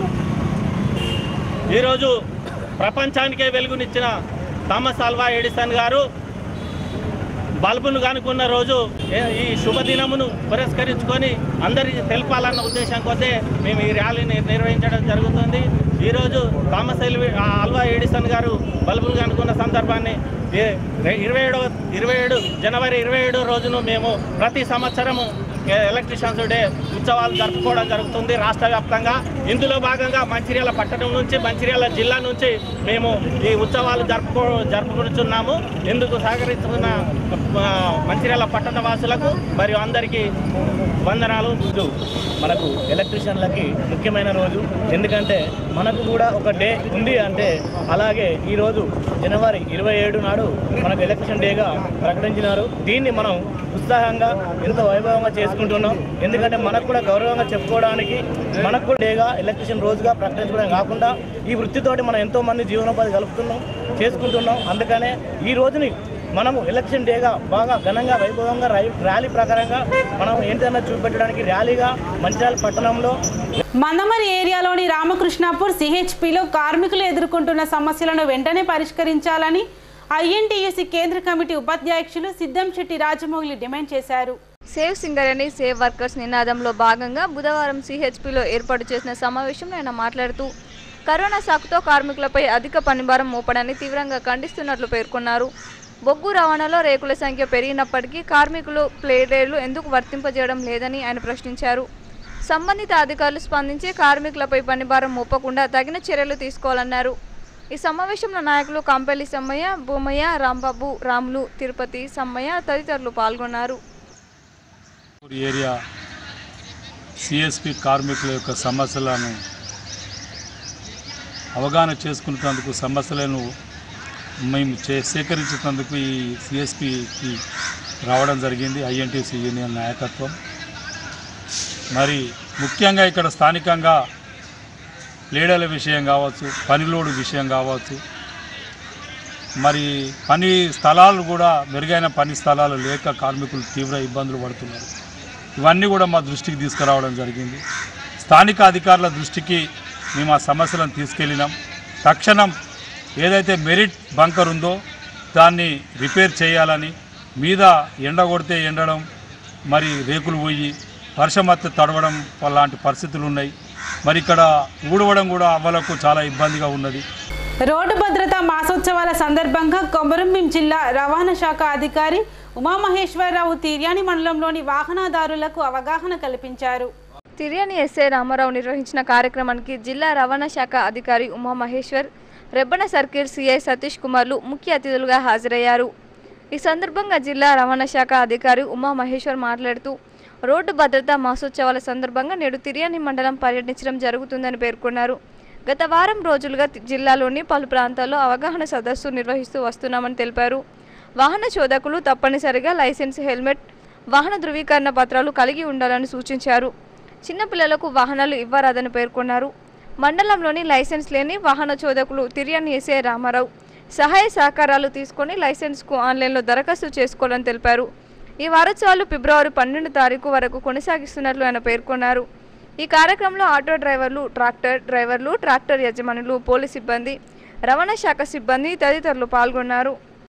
ఈరోజు ప్రపంచానికే వెలుగునిచ్చిన థామస్ ఆల్వా ఎడిసన్ గారు బల్బును కనుక్కున్న రోజు ఏ- ఈ శుభదినమును పురస్కరించుకొని అందరికీ తెలపాలన్న ఉద్దేశం కొద్దే మేము ఈ ర్యాలీని నిర్వహించడం జరుగుతుంది ఈరోజు థామస్ ఎల్వి ఆ ఆల్వా ఎడిసన్ గారు బల్బును కనుక్కున్న సందర్భాన్ని ఏ- రె- ఇరవై ఏడవ ఇరవై ఏడు జనవరి ఇరవై ఏడు రోజును మేము ప్రతి సంవత్సరము ఏ- ఎలక్ట్రీషియన్స్ డే ఉత్సవాలు జరుపుకోవడం జరుగుతుంది రాష్ట్ర వ్యాప్తంగా ఇందులో భాగంగా మంచిర్యాల పట్టణం నుంచి మంచిర్యాల జిల్లా నుంచి మేము ఈ ఉత్సవాలు జరుపుకో జరుపుకుంటున్నాము ఇందుకు సహకరిస్తున్న ఆ, మంచిర్యాల పట్టణ వాసులకు మరియు అందరికీ వందనాలు రోజు మనకు ఎలక్ట్రీషియన్లకి ముఖ్యమైన రోజు ఎందుకంటే మనకు కూడా ఒక డే ఉంది అంటే అలాగే ఈరోజు జనవరి ఇరవై ఏడు నాడు మనకు ఎలక్ట్రిషియన్ డేగా ప్రకటించినారు దీన్ని మనం ఉత్సాహంగా ఎంతో వైభవంగా చేసుకుంటున్నాం ఎందుకంటే మనకు కూడా గౌరవంగా చెప్పుకోవడానికి మనకు కూడా డేగా ఎలక్ట్రిషియన్ రోజుగా ప్రకటించడం కాకుండా ఈ వృత్తితోటి మనం ఎంతో మంది జీవనోపాధి కలుపుతున్నాం చేసుకుంటున్నాం అందుకనే ఈ రోజుని మనము ఎలక్షన్ డేగా బాగా ఘనంగా వైభవంగా రై- ర్యాలీ ప్రకారంగా మనం ఏంటన్నా చూపెట్టడానికి ర్యాలీగా మంచిర్యాల పట్టణంలో మందమరి ఏరియాలోని రామకృష్ణాపూర్ సిహెచ్పిలో కార్మికులు ఎదుర్కొంటున్న సమస్యలను వెంటనే పరిష్కరించాలని ఐఎన్టీయూసీ కేంద్ర కమిటీ ఉపాధ్యక్షులు సిద్ధంశెట్టి రాజమౌళి డిమాండ్ చేశారు సేవ్ సింగరేణి సేవ్ వర్కర్స్ నినాదంలో భాగంగా బుధవారం సిహెచ్పిలో ఏర్పాటు చేసిన సమావేశంలో ఆయన మాట్లాడుతూ కరోనా సాకుతో కార్మికులపై అధిక పనిభారం మోపడాన్ని తీవ్రంగా ఖండిస్తున్నట్లు పేర్కొన్నారు బొగ్గు రవాణాలో రేకుల సంఖ్య పెరిగినప్పటికీ కార్మికులు ప్లేడేళ్లు ఎందుకు వర్తింపజేయడం లేదని ఆయన ప్రశ్నించారు సంబంధిత అధికారులు స్పందించి కార్మికులపై పనిభారం మోపకుండా తగిన చర్యలు తీసుకోవాలన్నారు ఈ సమావేశంలో నాయకులు కంపెల్లి సమ్మయ్య భూమయ్య రాంబాబు రాములు తిరుపతి సమ్మయ్య తదితరులు పాల్గొన్నారు ఏరియా సిఎస్పి కార్మికుల యొక్క సమస్యలను అవగాహన చేసుకునేందుకు సమస్యలను మేము చే సేకరించేందుకు ఈ సిఎస్పికి రావడం జరిగింది ఐఎన్టీసీ యూనియన్ నాయకత్వం మరి ముఖ్యంగా ఇక్కడ స్థానికంగా లీడర్ల విషయం కావచ్చు పనిలోడు విషయం కావచ్చు మరి పని స్థలాలు కూడా మెరుగైన పని స్థలాలు లేక కార్మికులు తీవ్ర ఇబ్బందులు పడుతున్నారు ఇవన్నీ కూడా మా దృష్టికి తీసుకురావడం జరిగింది స్థానిక అధికారుల దృష్టికి మేము ఆ సమస్యలను తీసుకెళ్ళినాం తక్షణం ఏదైతే మెరిట్ బంకర్ ఉందో దాన్ని రిపేర్ చేయాలని మీద ఎండ కొడితే ఎండడం మరి రేకులు పోయి వర్షం వస్తే తడవడం లాంటి పరిస్థితులు ఉన్నాయి మరి ఇక్కడ ఊడవడం కూడా అవ్వలకు చాలా ఇబ్బందిగా ఉన్నది రోడ్డు భద్రత మాసోత్సవాల సందర్భంగా కొమరంభీం జిల్లా రవాణా శాఖ అధికారి ఉమామహేశ్వరరావు తిర్యాని మండలంలోని వాహనదారులకు అవగాహన కల్పించారు తిర్యాని ఎస్ఐ రామారావు నిర్వహించిన కార్యక్రమానికి జిల్లా రవాణా శాఖ అధికారి ఉమా మహేశ్వర్ రెబ్బన సర్కిల్ సిఐ సతీష్ కుమార్లు ముఖ్య అతిథులుగా హాజరయ్యారు ఈ సందర్భంగా జిల్లా రవాణా శాఖ అధికారి ఉమా మహేశ్వర్ మాట్లాడుతూ రోడ్డు భద్రతా మాసోత్సవాల సందర్భంగా నేడు తిర్యాని మండలం పర్యటించడం జరుగుతుందని పేర్కొన్నారు గత వారం రోజులుగా తి- జిల్లాలోని పలు ప్రాంతాల్లో అవగాహన సదస్సు నిర్వహిస్తూ వస్తున్నామని తెలిపారు వాహన చోదకులు తప్పనిసరిగా లైసెన్స్ హెల్మెట్ వాహన ధృవీకరణ పత్రాలు కలిగి ఉండాలని సూచించారు చిన్నపిల్లలకు వాహనాలు ఇవ్వరాదని పేర్కొన్నారు మండలంలోని లైసెన్స్ లేని వాహన చోదకులు తిర్యాని ఎస్ఏ రామారావు సహాయ సహకారాలు తీసుకొని లైసెన్స్కు ఆన్లైన్లో దరఖాస్తు చేసుకోవాలని తెలిపారు ఈ వారోత్సవాలు ఫిబ్రవరి పన్నెండు తారీఖు వరకు కొనసాగిస్తున్నట్లు ఆయన పేర్కొన్నారు ఈ కార్యక్రమంలో ఆటో డ్రైవర్లు ట్రాక్టర్ డ్రైవర్లు ట్రాక్టర్ యజమానులు పోలీస్ సిబ్బంది రవాణా శాఖ సిబ్బంది తదితరులు పాల్గొన్నారు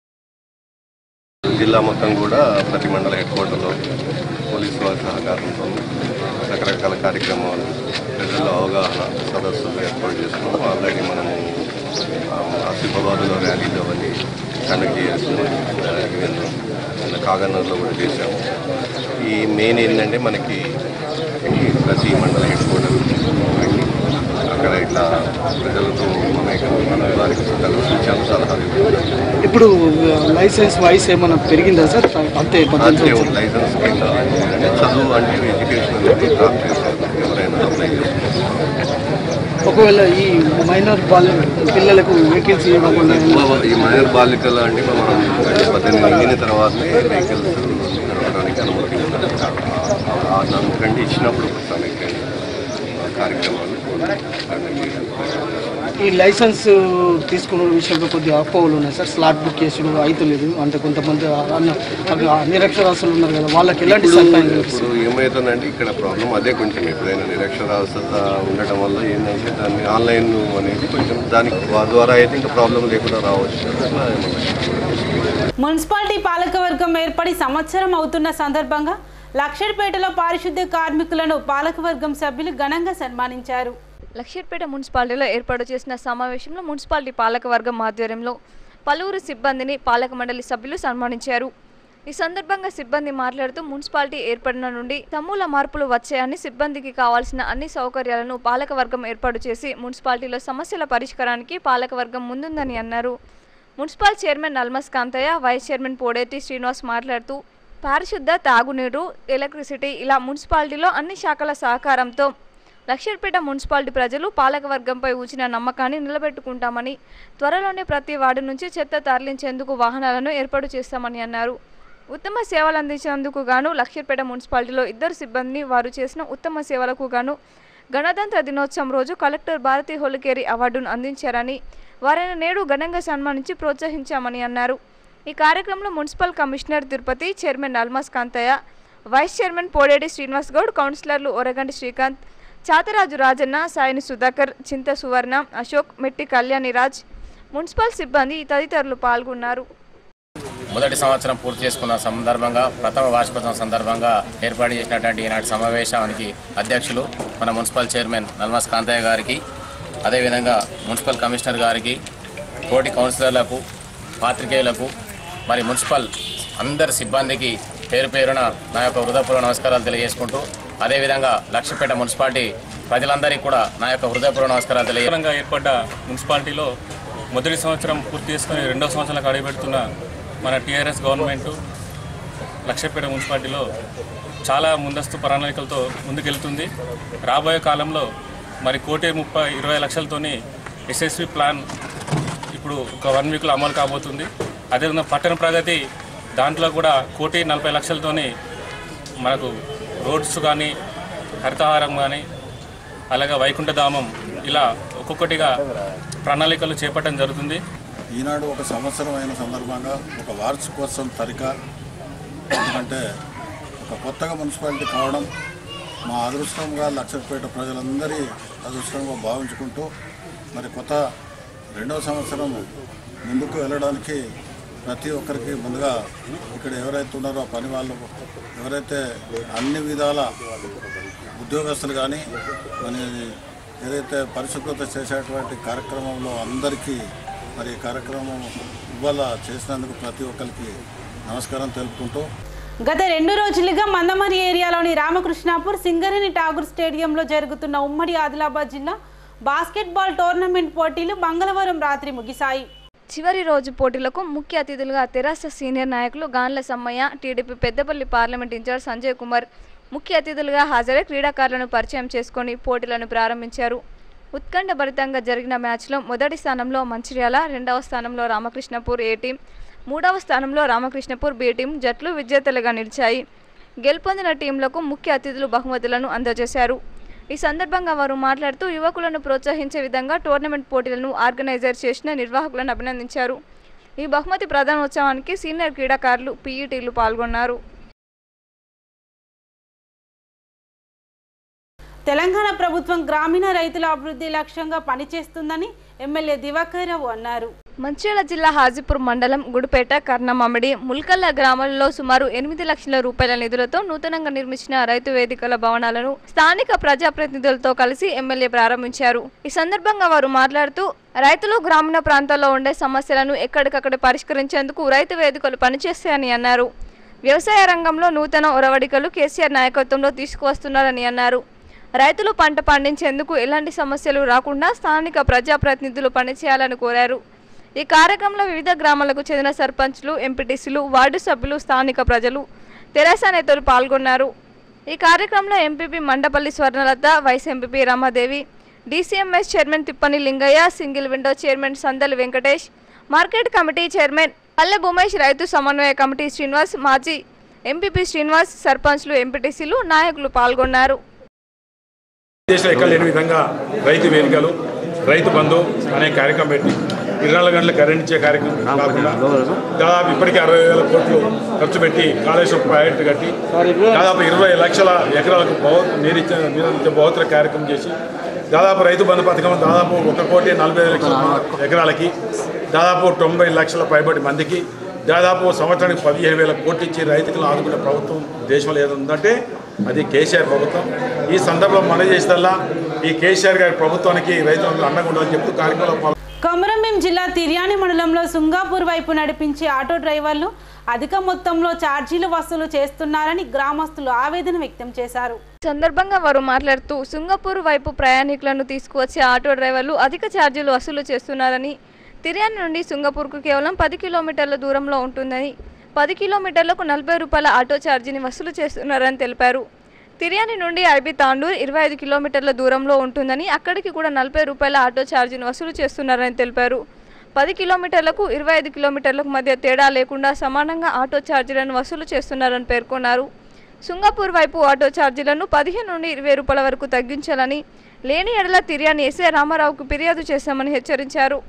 జిల్లా మొత్తం కూడా ప్రతి మండల హెడ్ క్వార్టర్లో పోలీసు వారి సహకారంతో రకరకాల కార్యక్రమాలు ప్రజల్లో అవగాహన సదస్సులు ఏర్పాటు చేస్తున్నాం ఆల్రెడీ మనము ఆ, ఆసిఫాబాద్లో ర్యాలీలు అవన్నీ కండక్ట్ చేస్తున్నాం కాగనర్లో కూడా చేశాము ఈ మెయిన్ ఏంటంటే మనకి ఈ ప్రతి మండల హెడ్ క్వార్టర్ అక్కడ ఇట్లా ప్రజలతో మమేకం మన వారికి సూచనలు సలహాలు ఇవ్వడం ఇప్పుడు లైసెన్స్ వాయిస్ ఏమైనా పెరిగిందా సార్ అంతే అంతే పద్దెనిమిది లైసెన్స్ కింద అంటే చదువు అంటే ఎడ్యుకేషన్ అనేది డ్రాప్ చేస్తారు ఎవరైనా అప్లై చేసుకుంటారు ఒకవేళ ఈ మైనర్ బాల్ పిల్లలకు వెహికల్స్ ఇవ్వకుండా ఎక్కువ ఈ మైనర్ బాలికలు అంటే మనం పద్దెనిమిది నిండిన తర్వాతనే వెహికల్స్ నడపడానికి అనుమతి ఉంటుంది ఆ- ఆ- అందుకంటే ఇచ్చినప్పుడు సమీక్ష కార్యక్రమాలు కండక్ట్ చేయడానికి ఈ లైసెన్స్ తీసుకున్న విషయంలో కొద్దిగా అపోహలు ఉన్నాయి సార్ స్లాట్ బుక్ చేసుడు అవుతలేదు అంటే కొంతమంది అన్న- అన్న- నిరక్షరాస్యులు ఉన్నారు కదా వాళ్ళకి ఎలాంటి ఇప్పుడు సదుపాయం ఇప్పుడు ఏమవుతుందంటే ఇక్కడ ప్రాబ్లం అదే కొంచెం ఎప్పుడైనా నిరక్షరాస్యత ఉండటం వల్ల ఏంటంటే దాన్ని ఆన్లైన్ అనేది కొంచెం దానికి వారి ద్వారా అయితే ఇంకా ప్రాబ్లం లేకుండా రావచ్చు అట్లా ఏమన్నా మున్సిపాలిటీ పాలకవర్గం ఏర్పడి సంవత్సరం అవుతున్న సందర్భంగా లక్షడ్పేటలో పారిశుద్ధ్య కార్మికులను పాలకవర్గం సభ్యులు ఘనంగా సన్మానించారు లక్షట్పేట మున్సిపాలిటీలో ఏర్పాటు చేసిన సమావేశంలో మున్సిపాలిటీ పాలకవర్గం ఆధ్వర్యంలో పలువురు సిబ్బందిని పాలక మండలి సభ్యులు సన్మానించారు ఈ సందర్భంగా సిబ్బంది మాట్లాడుతూ మున్సిపాలిటీ ఏర్పడిన నుండి సమూల మార్పులు వచ్చాయని సిబ్బందికి కావాల్సిన అన్ని సౌకర్యాలను పాలకవర్గం ఏర్పాటు చేసి మున్సిపాలిటీలో సమస్యల పరిష్కారానికి పాలకవర్గం ముందుందని అన్నారు municipal chairman Nalmas Kantaiah vice chairman Podeti Srinivas మాట్లాడుతూ పారిశుద్ధ తాగునీరు ఎలక్ట్రిసిటీ ఇలా మున్సిపాలిటీలో అన్ని శాఖల సహకారంతో లక్షర్పేట మున్సిపాలిటీ ప్రజలు పాలకవర్గంపై ఉంచిన నమ్మకాన్ని నిలబెట్టుకుంటామని త్వరలోనే ప్రతి వార్డు నుంచి చెత్త తరలించేందుకు వాహనాలను ఏర్పాటు చేస్తామని అన్నారు ఉత్తమ సేవలు అందించినందుకు గాను లక్షర్పేట మున్సిపాలిటీలో ఇద్దరు సిబ్బందిని వారు చేసిన ఉత్తమ సేవలకు గాను గణతంత్ర దినోత్సవం రోజు కలెక్టర్ భారతి హోలికేరి అవార్డును అందించారని వారిని నేడు ఘనంగా సన్మానించి ప్రోత్సహించామని అన్నారు ఈ కార్యక్రమంలో municipal commissioner Tirupati chairman Almas Kantaiah vice chairman Podeti Srinivas Goud కౌన్సిలర్లు ఒరగంటి శ్రీకాంత్ చాతరాజు రాజన్న సాయిని సుధాకర్ చింత సువర్ణ అశోక్ మెట్టి కళ్యాణిరాజ్ మున్సిపల్ సిబ్బంది తదితరులు పాల్గొన్నారు మొదటి సంవత్సరం పూర్తి చేసుకున్న సందర్భంగా ప్రథమ వార్షికోత్సవం సందర్భంగా ఏర్పాటు చేసినటువంటి ఈనాటి సమావేశానికి అధ్యక్షులు మన మున్సిపల్ చైర్మన్ నల్మాస్ కాంతయ్య గారికి అదేవిధంగా మున్సిపల్ కమిషనర్ గారికి తోటి కౌన్సిలర్లకు పాత్రికేయులకు మరి మున్సిపల్ అందరి సిబ్బందికి పేరు పేరున నా యొక్క హృదయపూర్వ నమస్కారాలు తెలియజేసుకుంటూ అదేవిధంగా లక్ష్యపేట మున్సిపాలిటీ ప్రజలందరికీ కూడా నా యొక్క హృదయపూర్వ నమస్కారాలు తెలియ నూతనంగా ఏర్పడ్డ మున్సిపాలిటీలో మొదటి సంవత్సరం పూర్తి చేసుకుని రెండో సంవత్సరంలో అడుగుపెడుతున్న మన టీఆర్ఎస్ గవర్నమెంట్ లక్షపేట మున్సిపాలిటీలో చాలా ముందస్తు ప్రణాళికలతో ముందుకెళ్తుంది రాబోయే కాలంలో మరి కోటి ముప్పై ఇరవై లక్షలతోని ఎస్ఎస్వి ప్లాన్ ఇప్పుడు ఒక వన్ వీక్లో అమలు కాబోతుంది అదేవిధంగా పట్టణ ప్రగతి దాంట్లో కూడా కోటి నలభై లక్షలతోని మనకు రోడ్స్ కానీ హరితహారం కానీ అలాగే వైకుంఠధామం ఇలా ఒక్కొక్కటిగా ప్రణాళికలు చేపట్టడం జరుగుతుంది ఈనాడు ఒక సంవత్సరం అయిన సందర్భంగా ఒక వార్షికోత్సవం తరిక ఎందుకంటే ఒక కొత్తగా మున్సిపాలిటీ కావడం మా అదృష్టంగా లక్షపేట ప్రజలందరి అదృష్టంగా భావించుకుంటూ మరి కొత్త రెండవ సంవత్సరం ముందుకు వెళ్ళడానికి ప్రతి ఒక్కరికి ముందుగా ఇక్కడ ఎవరైతే ఉన్నారో పని వాళ్ళు ఎవరైతే అన్ని విధాల ఉద్యోగస్తులు కానీ మరి ఏదైతే పరిశుభ్రత చేసేటువంటి కార్యక్రమంలో అందరికీ మరి ఈ కార్యక్రమం ఇవాళ చేసినందుకు ప్రతి ఒక్కరికి నమస్కారం తెలుపుకుంటూ గత రెండు రోజులుగా మందమరి ఏరియాలోని రామకృష్ణాపూర్ సింగరేణి ఠాగూర్ స్టేడియంలో జరుగుతున్న ఉమ్మడి ఆదిలాబాద్ జిల్లా బాస్కెట్బాల్ టోర్నమెంట్ పోటీలు మంగళవారం రాత్రి ముగిశాయి చివరి రోజు పోటీలకు ముఖ్య అతిథులుగా తెరాస సీనియర్ నాయకులు గాన్ల సమ్మయ్య టీడీపీ పెద్దపల్లి పార్లమెంట్ ఇన్ఛార్జ్ సంజయ్ కుమార్ ముఖ్య అతిథులుగా హాజరై క్రీడాకారులను పరిచయం చేసుకొని పోటీలను ప్రారంభించారు ఉత్కంఠభరితంగా జరిగిన మ్యాచ్లో మొదటి స్థానంలో మంచిర్యాల రెండవ స్థానంలో రామకృష్ణపూర్ ఏ టీం మూడవ స్థానంలో రామకృష్ణపూర్ బి టీం జట్లు విజేతలుగా నిలిచాయి గెలుపొందిన టీంలకు ముఖ్య అతిథులు బహుమతులను అందజేశారు ఈ సందర్భంగా వారు మాట్లాడుతూ యువకులను ప్రోత్సహించే విధంగా టోర్నమెంట్ పోటీలను ఆర్గనైజర్ చేసిన నిర్వాహకులను అభినందించారు ఈ బహుమతి ప్రధానోత్సవానికి సీనియర్ క్రీడాకారులు పీఈటీలు పాల్గొన్నారు తెలంగాణ ప్రభుత్వం గ్రామీణ రైతుల అభివృద్ధి లక్ష్యంగా పనిచేస్తుందని ఎమ్మెల్యే దివాకర్ రావు అన్నారు మంచిర్యాల జిల్లా హాజీపూర్ మండలం గుడిపేట కర్ణమామిడి ముల్కల్ల గ్రామాల్లో సుమారు ఎనిమిది లక్షల రూపాయల నిధులతో నూతనంగా నిర్మించిన రైతు వేదికల భవనాలను స్థానిక ప్రజాప్రతినిధులతో కలిసి ఎమ్మెల్యే ప్రారంభించారు ఈ సందర్భంగా వారు మాట్లాడుతూ రైతులు గ్రామీణ ప్రాంతాల్లో ఉండే సమస్యలను ఎక్కడికక్కడ పరిష్కరించేందుకు రైతు వేదికలు పనిచేస్తాయని అన్నారు వ్యవసాయ రంగంలో నూతన ఒరవడికలు కేసీఆర్ నాయకత్వంలో తీసుకువస్తున్నారని అన్నారు రైతులు పంట పండించేందుకు ఎలాంటి సమస్యలు రాకుండా స్థానిక ప్రజాప్రతినిధులు పనిచేయాలని కోరారు ఈ కార్యక్రమంలో వివిధ గ్రామాలకు చెందిన సర్పంచ్లు ఎంపీటీసీలు వార్డు సభ్యులు స్థానిక ప్రజలు తెరాస నేతలు పాల్గొన్నారు ఈ కార్యక్రమంలో MPP Mandapalli Swarnalatha vice MPP Ramadevi DCMS chairman Tippani Lingaiah single window chairman Sandali Venkatesh market committee chairman Palle Bhumesh రైతు సమన్వయ కమిటీ శ్రీనివాస్ మాజీ ఎంపీపీ శ్రీనివాస్ సర్పంచ్లు ఎంపీటీసీలు నాయకులు పాల్గొన్నారు దేశంలో ఎక్కడ లేని విధంగా రైతు వేదికలు రైతు బంధు అనే కార్యక్రమం పెట్టి ఇరవై నాలుగు గంటల కరెంట్ ఇచ్చే కార్యక్రమం కాకుండా దాదాపు ఇప్పటికే అరవై వేల కోట్లు ఖర్చు పెట్టి కాళేశ్వరం ప్రాజెక్టు కట్టి దాదాపు ఇరవై లక్షల ఎకరాలకు బహు నీరిచ్చే నీరందించే బహుతర కార్యక్రమం చేసి దాదాపు రైతు బంధు పథకం దాదాపు ఒక కోటి నలభై ఐదు లక్షల ఎకరాలకి దాదాపు తొంభై లక్షల పైబడి మందికి దాదాపు సంవత్సరానికి పదిహేను వేల కోట్లు ఇచ్చి రైతులను ఆదుకునే ప్రభుత్వం దేశంలో ఏదో ఉందంటే అది కేసీఆర్ ప్రభుత్వం ఈ సందర్భంలో మన చేసేదల్లా ఈ కేసీఆర్ గారి ప్రభుత్వానికి రైతులకు అండగా ఉండాలని చెప్తూ కార్యక్రమంలో పాల్గొ- కొమరంభీం జిల్లా తిర్యాని మండలంలో సుంగాపూర్ వైపు నడిపించే ఆటో డ్రైవర్లు అధిక మొత్తంలో ఛార్జీలు వసూలు చేస్తున్నారని గ్రామస్తులు ఆవేదన వ్యక్తం చేశారు ఈ సందర్భంగా వారు మాట్లాడుతూ సింగపూర్ వైపు ప్రయాణికులను తీసుకువచ్చే ఆటో డ్రైవర్లు అధిక ఛార్జీలు వసూలు చేస్తున్నారని తిర్యాని నుండి సింగపూర్కు కేవలం పది కిలోమీటర్ల దూరంలో ఉంటుందని పది కిలోమీటర్లకు నలభై రూపాయల ఆటో ఛార్జీని వసూలు చేస్తున్నారని తెలిపారు తిర్యాని నుండి ఐబీ తాండూర్ ఇరవై ఐదు కిలోమీటర్ల దూరంలో ఉంటుందని అక్కడికి కూడా నలభై రూపాయల ఆటో ఛార్జీని వసూలు చేస్తున్నారని తెలిపారు పది కిలోమీటర్లకు ఇరవై ఐదు కిలోమీటర్లకు మధ్య తేడా లేకుండా సమానంగా ఆటో ఛార్జీలను వసూలు చేస్తున్నారని పేర్కొన్నారు సింగపూర్ వైపు ఆటో ఛార్జీలను పదిహేను నుండి ఇరవై రూపాయల వరకు తగ్గించాలని లేని ఎడల తిర్యాని ఎస్ఏ రామారావుకు ఫిర్యాదు చేశామని హెచ్చరించారు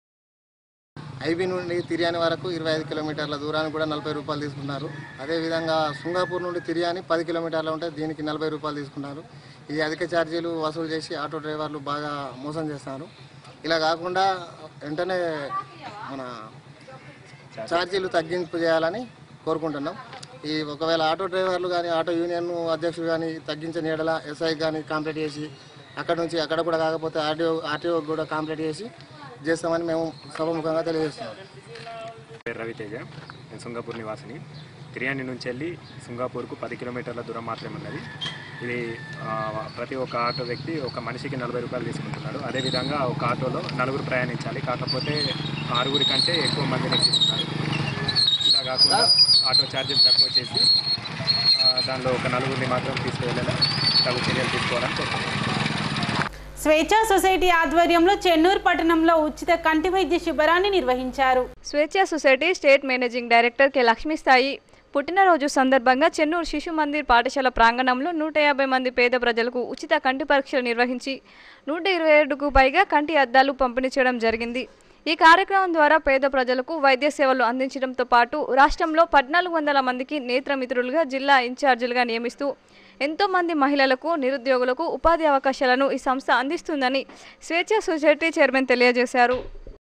ఐబీ నుండి తిర్యాని వరకు ఇరవై ఐదు కిలోమీటర్ల దూరానికి కూడా నలభై రూపాయలు తీసుకున్నారు అదేవిధంగా సుంగాపూర్ నుండి తిర్యాని పది కిలోమీటర్లు ఉంటే దీనికి నలభై రూపాయలు తీసుకున్నారు ఈ అధిక ఛార్జీలు వసూలు చేసి ఆటో డ్రైవర్లు బాగా మోసం చేస్తున్నారు ఇలా కాకుండా వెంటనే మన ఛార్జీలు తగ్గింపు చేయాలని కోరుకుంటున్నాం ఈ ఒకవేళ ఆటో డ్రైవర్లు కానీ ఆటో యూనియన్ అధ్యక్షులు కానీ తగ్గించని ఎడల ఎస్ఐ కానీ కాంప్లీట్ చేసి అక్కడ నుంచి అక్కడ కూడా కాకపోతే ఆర్టీఓ ఆర్టీఓ కూడా కాంప్లీట్ చేసి చేస్తామని మేము సభముఖంగా తెలియజేస్తున్నాం పేరు రవితేజ నేను సింగపూర్ నివాసిని తిరియాని నుంచి వెళ్ళి సింగపూర్కు పది కిలోమీటర్ల దూరం మాత్రమే ఉన్నది ఇది ఆ, ప్రతి ఒక్క ఆటో వ్యక్తి ఒక మనిషికి నలభై రూపాయలు తీసుకుంటున్నాడు అదేవిధంగా ఒక ఆటోలో నలుగురు ప్రయాణించాలి కాకపోతే ఆరుగురి కంటే ఎక్కువ మందిని ఎక్కిస్తున్నారు ఇలా కాకుండా ఆటో ఛార్జెస్ తక్కువ చేసి ఆ, దానిలో ఒక నలుగురిని మాత్రం తీసుకువెళ్ళేలా తగు చర్యలు తీసుకోవాలని కోరుతున్నాను స్వేచ్ఛా సొసైటీ ఆధ్వర్యంలో చెన్నూరు పట్టణంలో ఉచిత కంటి వైద్య శిబిరాన్ని నిర్వహించారు Swechha society state managing director K Lakshmisthayi పుట్టినరోజు సందర్భంగా చెన్నూరు శిశు మందిర్ పాఠశాల ప్రాంగణంలో నూట యాభై మంది పేద ప్రజలకు ఉచిత కంటి పరీక్షలు నిర్వహించి నూట ఇరవై ఏడుకు పైగా కంటి అద్దాలు పంపిణీ చేయడం జరిగింది ఈ కార్యక్రమం ద్వారా పేద ప్రజలకు వైద్య సేవలు అందించడంతో పాటు రాష్ట్రంలో పద్నాలుగు వందల మందికి నేత్రమిత్రులుగా జిల్లా ఇన్ఛార్జీలుగా నియమిస్తూ ఎంతో మంది మహిళలకు నిరుద్యోగులకు ఉపాధి అవకాశాలను ఈ సంస్థ అందిస్తుందని స్వేచ్ఛా సొసైటీ చైర్మన్ తెలియజేశారు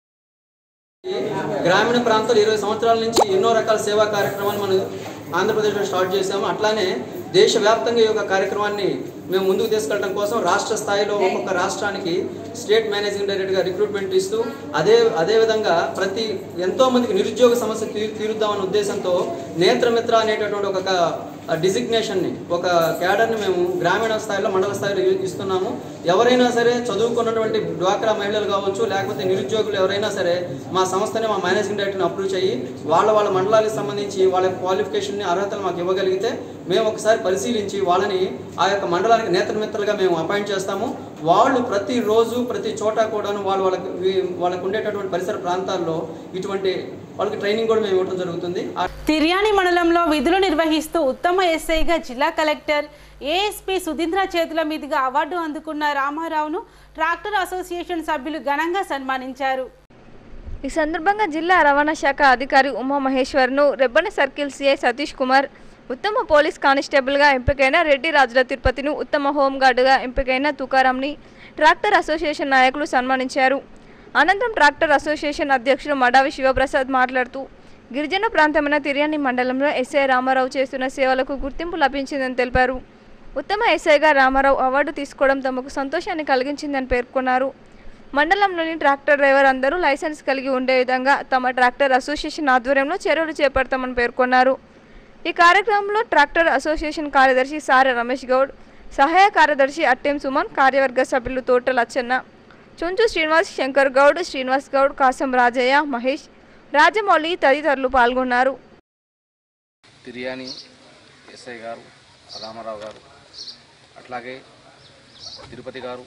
గ్రామీణ ప్రాంతాలు ఇరవై సంవత్సరాల నుంచి ఎన్నో రకాల సేవా కార్యక్రమాలు మనం ఆంధ్రప్రదేశ్లో స్టార్ట్ చేశాము అట్లానే దేశవ్యాప్తంగా ఈ యొక్క కార్యక్రమాన్ని మేము ముందుకు తీసుకెళ్ళడం కోసం రాష్ట్ర స్థాయిలో ఒక్కొక్క రాష్ట్రానికి స్టేట్ మేనేజింగ్ డైరెక్టర్గా రిక్రూట్మెంట్ ఇస్తూ అదే అదేవిధంగా ప్రతి ఎంతో మందికి నిరుద్యోగ సమస్య తీ తీరుద్దామన్న ఉద్దేశంతో నేత్రమిత్ర అనేటటువంటి ఒక డిజిగ్నేషన్ని ఒక క్యాడర్ని మేము గ్రామీణ స్థాయిలో మండల స్థాయిలో ఇ- ఇస్తున్నాము ఎవరైనా సరే చదువుకున్నటువంటి డ్వాక్రా మహిళలు కావచ్చు లేకపోతే నిరుద్యోగులు ఎవరైనా సరే మా సంస్థని మా మేనేజింగ్ డైరెక్టర్ని అప్రూవ్ చేయి వాళ్ళ వాళ్ళ మండలాలకు సంబంధించి వాళ్ళ క్వాలిఫికేషన్ని అర్హతలు మాకు ఇవ్వగలిగితే మేము ఒకసారి పరిశీలించి వాళ్ళని ఆ యొక్క మండలానికి నేతృమిత్రులుగా మేము అపాయింట్ చేస్తాము వాళ్ళు ప్రతిరోజు ప్రతి చోట కూడాను వాళ్ళు వాళ్ళకి వీ- వాళ్ళకు ఉండేటటువంటి పరిసర ప్రాంతాల్లో ఇటువంటి వాళ్ళకి ట్రైనింగ్ కూడా మేము ఇవ్వడం జరుగుతుంది ఆ తిర్యాని మండలంలో విధులు నిర్వహిస్తూ ఉత్తమ ఎస్ఐగా జిల్లా కలెక్టర్ ఏఎస్పీ సుధీంద్ర చేతుల మీదుగా అవార్డు అందుకున్న రామారావును ట్రాక్టర్ అసోసియేషన్ సభ్యులు ఘనంగా సన్మానించారు ఈ సందర్భంగా జిల్లా రవాణా శాఖ అధికారి ఉమా మహేశ్వర్ను రెబ్బన సర్కిల్ సిఐ సతీష్ కుమార్ ఉత్తమ పోలీస్ కానిస్టేబుల్గా ఎంపికైన రెడ్డి రాజుల తిరుపతిని ఉత్తమ హోంగార్డుగా ఎంపికైన తుకారాంని ట్రాక్టర్ అసోసియేషన్ నాయకులు సన్మానించారు అనంతరం ట్రాక్టర్ అసోసియేషన్ అధ్యక్షుడు మడావి శివప్రసాద్ మాట్లాడుతూ గిరిజన ప్రాంతమైన తిర్యాని మండలంలో ఎస్ఐ రామారావు చేస్తున్న సేవలకు గుర్తింపు లభించిందని తెలిపారు ఉత్తమ ఎస్ఐగా రామారావు అవార్డు తీసుకోవడం తమకు సంతోషాన్ని కలిగించిందని పేర్కొన్నారు మండలంలోని ట్రాక్టర్ డ్రైవర్ అందరూ లైసెన్స్ కలిగి ఉండే విధంగా తమ ట్రాక్టర్ అసోసియేషన్ ఆధ్వర్యంలో చర్యలు చేపడతామని పేర్కొన్నారు ఈ కార్యక్రమంలో ట్రాక్టర్ అసోసియేషన్ కార్యదర్శి సారె రమేష్ గౌడ్ సహాయ కార్యదర్శి అట్టెం సుమన్ కార్యవర్గ సభ్యులు తోట లచ్చన్న చుంచు శ్రీనివాస్ శంకర్ గౌడ్ శ్రీనివాస్ గౌడ్ కాసం రాజయ్య మహేష్ రాజమౌళి తదితరులు పాల్గొన్నారు తిరియాని ఎస్ఐ గారు రామారావు గారు అట్లాగే తిరుపతి గారు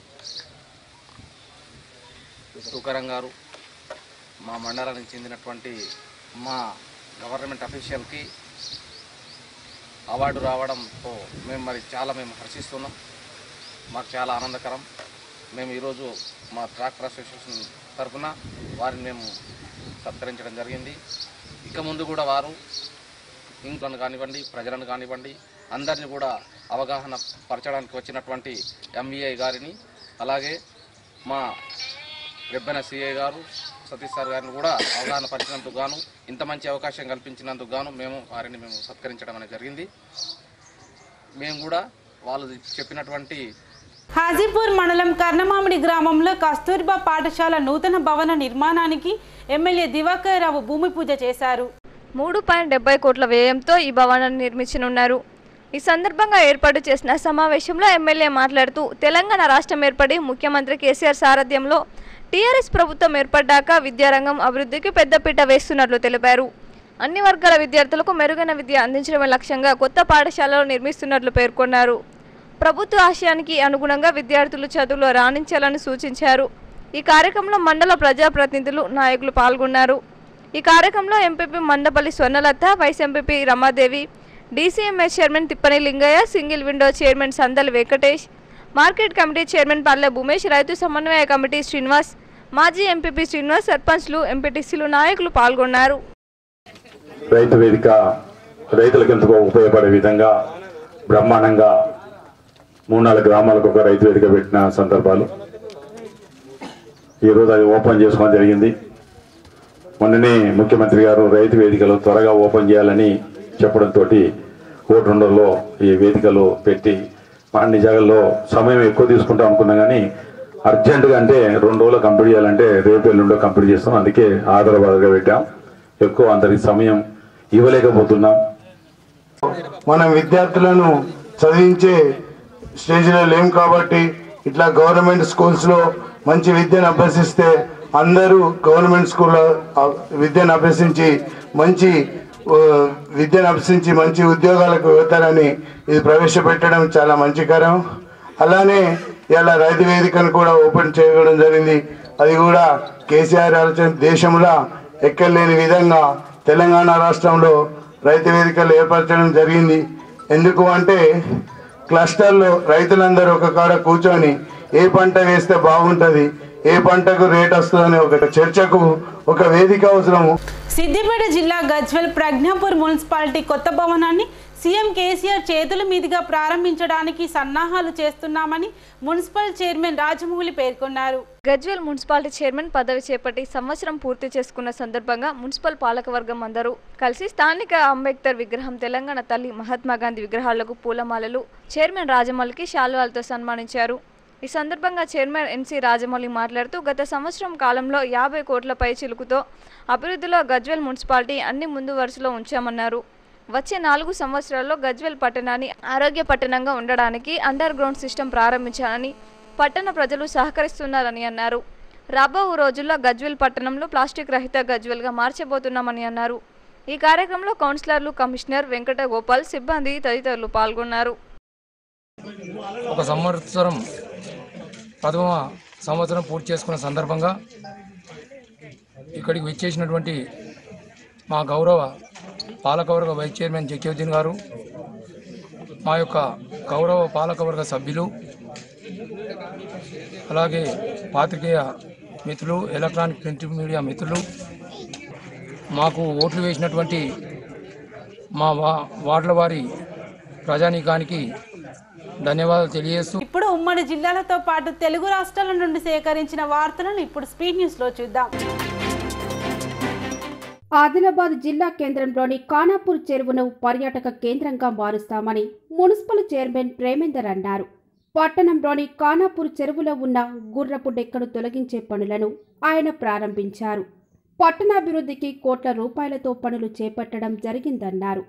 తుకారం గారు మా మండలానికి చెందినటువంటి మా గవర్నమెంట్ అఫీషియల్కి అవార్డు రావడంతో మేము మరి చాలా మేము హర్షిస్తున్నాం మాకు చాలా ఆనందకరం మేము ఈరోజు మా ట్రాక్టర్ అసోసియేషన్ తరఫున వారిని మేము సత్కరించడం జరిగింది ఇక ముందు కూడా వారు ఇంట్లను కానివ్వండి ప్రజలను కానివ్వండి అందరిని కూడా అవగాహన పరచడానికి వచ్చినటువంటి ఎంఈఐ గారిని అలాగే మా రెబ్బెన సిఐ గారు సతీష్ సార్ గారిని కూడా అవగాహన పరిచినందుకు గాను ఇంత మంచి అవకాశం కల్పించినందుకు గాను మేము వారిని మేము సత్కరించడం అనేది జరిగింది మేము కూడా వాళ్ళు చెప్పినటువంటి హాజీపూర్ మండలం కర్ణమామిడి గ్రామంలో కస్తూర్బా పాఠశాల నూతన భవన నిర్మాణానికి ఎమ్మెల్యే దివాకర్ రావు భూమి పూజ చేశారు మూడు పాయింట్ డెబ్బై కోట్ల వ్యయంతో ఈ భవనాన్ని నిర్మించనున్నారు ఈ సందర్భంగా ఏర్పాటు చేసిన సమావేశంలో ఎమ్మెల్యే మాట్లాడుతూ తెలంగాణ రాష్ట్రం ఏర్పడి ముఖ్యమంత్రి కేసీఆర్ సారథ్యంలో టీఆర్ఎస్ ప్రభుత్వం ఏర్పడ్డాక విద్యారంగం అభివృద్ధికి పెద్దపీట వేస్తున్నట్లు తెలిపారు అన్ని వర్గాల విద్యార్థులకు మెరుగైన విద్య అందించడమే లక్ష్యంగా కొత్త పాఠశాలలు నిర్మిస్తున్నట్లు పేర్కొన్నారు ప్రభుత్వ ఆశయానికి అనుగుణంగా విద్యార్థులు చదువులో రాణించాలని సూచించారు ఈ కార్యక్రమంలో మండల ప్రజాప్రతినిధులు నాయకులు పాల్గొన్నారు ఈ కార్యక్రమంలో MPP Mandapalli Swarnalatha vice MPP Ramadevi DCMS chairman Tippani Lingaiah single window chairman Sandal Venkatesh market committee chairman Palle Bhumesh రైతు సమన్వయ కమిటీ శ్రీనివాస్ మాజీ ఎంపీపీ శ్రీనివాస్ సర్పంచ్లు ఎంపీటీసీలు నాయకులు పాల్గొన్నారు రైతు వేదిక రైతులకు ఎంతో ఉపయోగపడే విధంగా బ్రహ్మాండంగా మూడు నాలుగు గ్రామాలకు ఒక రైతు వేదిక పెట్టిన సందర్భాలు ఈరోజు అది ఓపెన్ చేసుకోవడం జరిగింది మొన్ననే ముఖ్యమంత్రి గారు రైతు వేదికలు త్వరగా ఓపెన్ చేయాలని చెప్పడంతో కోటరుండలో ఈ వేదికలు పెట్టి అన్ని జాగాల్లో సమయం ఎక్కువ తీసుకుంటాం అనుకున్నాం కానీ అర్జెంటుగా అంటే రెండు రోజులు కంప్లీట్ చేయాలంటే రేపు ఎల్లుండో కంప్లీట్ చేస్తాం అందుకే ఆధారబాధగా పెట్టాం ఎక్కువ అందరికి సమయం ఇవ్వలేకపోతున్నాం మనం విద్యార్థులను చదివించే స్టేజ్లో లేం కాబట్టి ఇట్లా గవర్నమెంట్ స్కూల్స్లో మంచి విద్యను అభ్యసిస్తే అందరూ గవర్నమెంట్ స్కూల్లో ఆ విద్యను అభ్యసించి మంచి ఆ, విద్యను అభ్యసించి మంచి ఉద్యోగాలకు వెళ్తారని ఇది ప్రవేశపెట్టడం చాలా మంచికరం అలానే ఇలా రైతు వేదికను కూడా ఓపెన్ చేయడం జరిగింది అది కూడా కేసీఆర్ ఆలోచన దేశంలో ఎక్కలేని విధంగా తెలంగాణ రాష్ట్రంలో రైతు వేదికలు ఏర్పరచడం జరిగింది ఎందుకు అంటే క్లస్టర్లో రైతులందరూ ఒక కాడ కూర్చొని ఏ పంట వేస్తే బాగుంటుంది ఏ పంటకు రేట్ వస్తుందని ఒక చర్చకు ఒక వేదిక అవసరము సిద్దిపేట జిల్లా గజ్వెల్ ప్రజ్ఞాపూర్ మున్సిపాలిటీ కొత్త భవనాన్ని సీఎం కేసీఆర్ చేతుల మీదుగా ప్రారంభించడానికి సన్నాహాలు చేస్తున్నామని మున్సిపల్ చైర్మన్ రాజమౌళి పేర్కొన్నారు గజ్వేల్ మున్సిపాలిటీ చైర్మన్ పదవి చేపట్టి సంవత్సరం పూర్తి చేసుకున్న సందర్భంగా మున్సిపల్ పాలకవర్గం అందరూ కలిసి స్థానిక అంబేద్కర్ విగ్రహం తెలంగాణ తల్లి మహాత్మా గాంధీ విగ్రహాలకు పూలమాలలు చైర్మన్ రాజమౌళికి శాలువాలతో సన్మానించారు ఈ సందర్భంగా చైర్మన్ ఎన్సీ రాజమౌళి మాట్లాడుతూ గత సంవత్సరం కాలంలో యాభై కోట్ల పై చిలుకుతో అభివృద్ధిలో గజ్వేల్ మున్సిపాలిటీ అన్ని ముందు వరుసలో ఉంచామన్నారు వచ్చే నాలుగు సంవత్సరాల్లో గజ్వెల్ పట్టణాన్ని ఆరోగ్య పట్టణంగా ఉండడానికి అండర్ గ్రౌండ్ సిస్టమ్ ప్రారంభించాలని పట్టణ ప్రజలు సహకరిస్తున్నారని అన్నారు రాబో రోజుల్లో గజ్వెల్ పట్టణంలో ప్లాస్టిక్ రహిత గజ్వెల్గా మార్చబోతున్నామని అన్నారు ఈ కార్యక్రమంలో కౌన్సిలర్లు కమిషనర్ వెంకట గోపాల్ సిబ్బంది తదితరులు పాల్గొన్నారు ఒక సంవత్సరం ప్రథమ సంవత్సరం పూర్తి చేసుకున్న సందర్భంగా ఇక్కడికి వచ్చేసినటువంటి మా గౌరవ పాలకవర్గ వైస్ చైర్మన్ జకీవుద్దీన్ గారు మా యొక్క గౌరవ పాలకవర్గ సభ్యులు అలాగే పాత్రికేయ మిత్రులు ఎలక్ట్రానిక్ ప్రింట్ మీడియా మిత్రులు మాకు ఓట్లు వేసినటువంటి మా వా వార్డుల వారి ప్రజానీకానికి ధన్యవాదాలు తెలియజేస్తూ ఇప్పుడు ఉమ్మడి జిల్లాలతో పాటు తెలుగు రాష్ట్రాల నుండి సేకరించిన వార్తలను ఇప్పుడు స్పీడ్ న్యూస్ లో చూద్దాం ఆదిలాబాద్ జిల్లా కేంద్రంలోని ఖానాపూర్ చెరువును పర్యాటక కేంద్రంగా మారుస్తామని మున్సిపల్ చైర్మన్ ప్రేమేందర్ అన్నారు పట్టణంలోని ఖానాపూర్ చెరువులో ఉన్న గుర్రపు డెక్కను తొలగించే పనులను ఆయన ప్రారంభించారు పట్టణాభివృద్ధికి కోట్ల రూపాయలతో పనులు చేపట్టడం జరిగిందన్నారు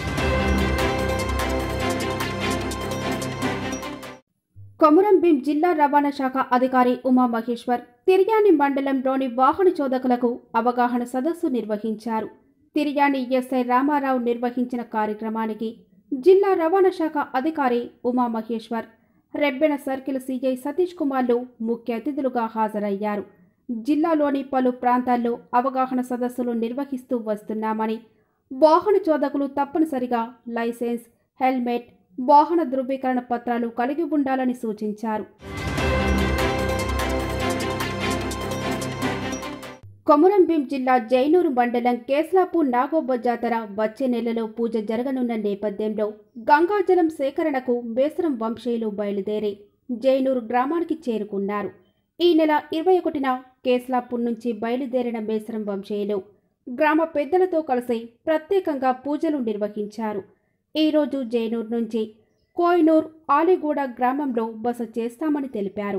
కొమురం భీం జిల్లా రవాణా శాఖ అధికారి ఉమా మహేశ్వర్ తిర్యాని మండలంలోని వాహన చోదకులకు అవగాహన సదస్సు నిర్వహించారు తిర్యాని ఎస్ఐ రామారావు నిర్వహించిన కార్యక్రమానికి జిల్లా రవాణా శాఖ అధికారి ఉమా మహేశ్వర్ రెబ్బెన సర్కిల్ సీఐ సతీష్ కుమార్లు ముఖ్య అతిథులుగా హాజరయ్యారు జిల్లాలోని పలు ప్రాంతాల్లో అవగాహన సదస్సులు నిర్వహిస్తూ వస్తున్నామని వాహన చోదకులు తప్పనిసరిగా లైసెన్స్ హెల్మెట్ వాహన ధృవీకరణ పత్రాలు కలిగి ఉండాలని సూచించారు కొమురంభీం జిల్లా జైనూరు మండలం కేస్లాపూర్ నాగోబ జాతర వచ్చే నెలలో పూజ జరగనున్న నేపథ్యంలో గంగాజలం సేకరణకు మేసరం వంశీయులు బయలుదేరి జైనూరు గ్రామానికి చేరుకున్నారు ఈ నెల ఇరవై ఒకటిన కేస్లాపూర్ నుంచి బయలుదేరిన మేసరం వంశీయులు గ్రామ పెద్దలతో కలిసి ప్రత్యేకంగా పూజలు నిర్వహించారు ఈరోజు జైనూర్ నుంచి కోయినూర్ ఆలిగూడ గ్రామంలో బస చేస్తామని తెలిపారు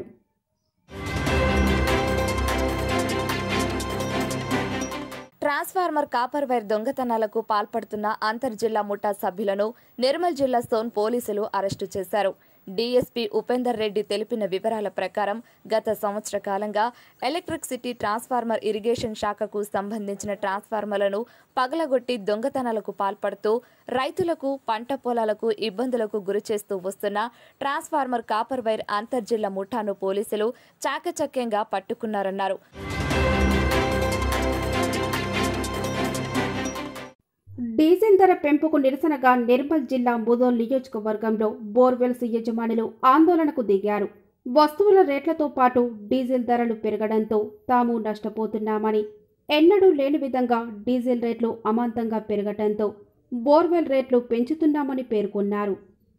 ట్రాన్స్ఫార్మర్ కాపర్ వైర్ దొంగతనాలకు పాల్పడుతున్న అంతర్జిల్లా ముఠా సభ్యులను నిర్మల్ జిల్లా సోన్ పోలీసులు అరెస్టు చేశారు డీఎస్పీ ఉపేందర్ రెడ్డి తెలిపిన వివరాల ప్రకారం గత సంవత్సర కాలంగా ఎలక్ట్రిక్ సిటీ ట్రాన్స్ఫార్మర్ ఇరిగేషన్ శాఖకు సంబంధించిన ట్రాన్స్ఫార్మర్లను పగలగొట్టి దొంగతనాలకు పాల్పడుతూ రైతులకు పంట పొలాలకు ఇబ్బందులకు గురిచేస్తూ వస్తున్న ట్రాన్స్ఫార్మర్ కాపర్ వైర్ అంతర్జిల్లా ముఠాను పోలీసులు చాకచక్యంగా పట్టుకున్నారన్నారు డీజిల్ ధర పెంపుకు నిరసనగా నిర్మల్ జిల్లా ముదోల్ నియోజకవర్గంలో బోర్వెల్స్ యజమానులు ఆందోళనకు దిగారు వస్తువుల రేట్లతో పాటు డీజిల్ ధరలు పెరగడంతో తాము నష్టపోతున్నామని ఎన్నడూ లేని విధంగా డీజిల్ రేట్లు అమాంతంగా పెరగడంతో బోర్వెల్ రేట్లు పెంచుతున్నామని పేర్కొన్నారు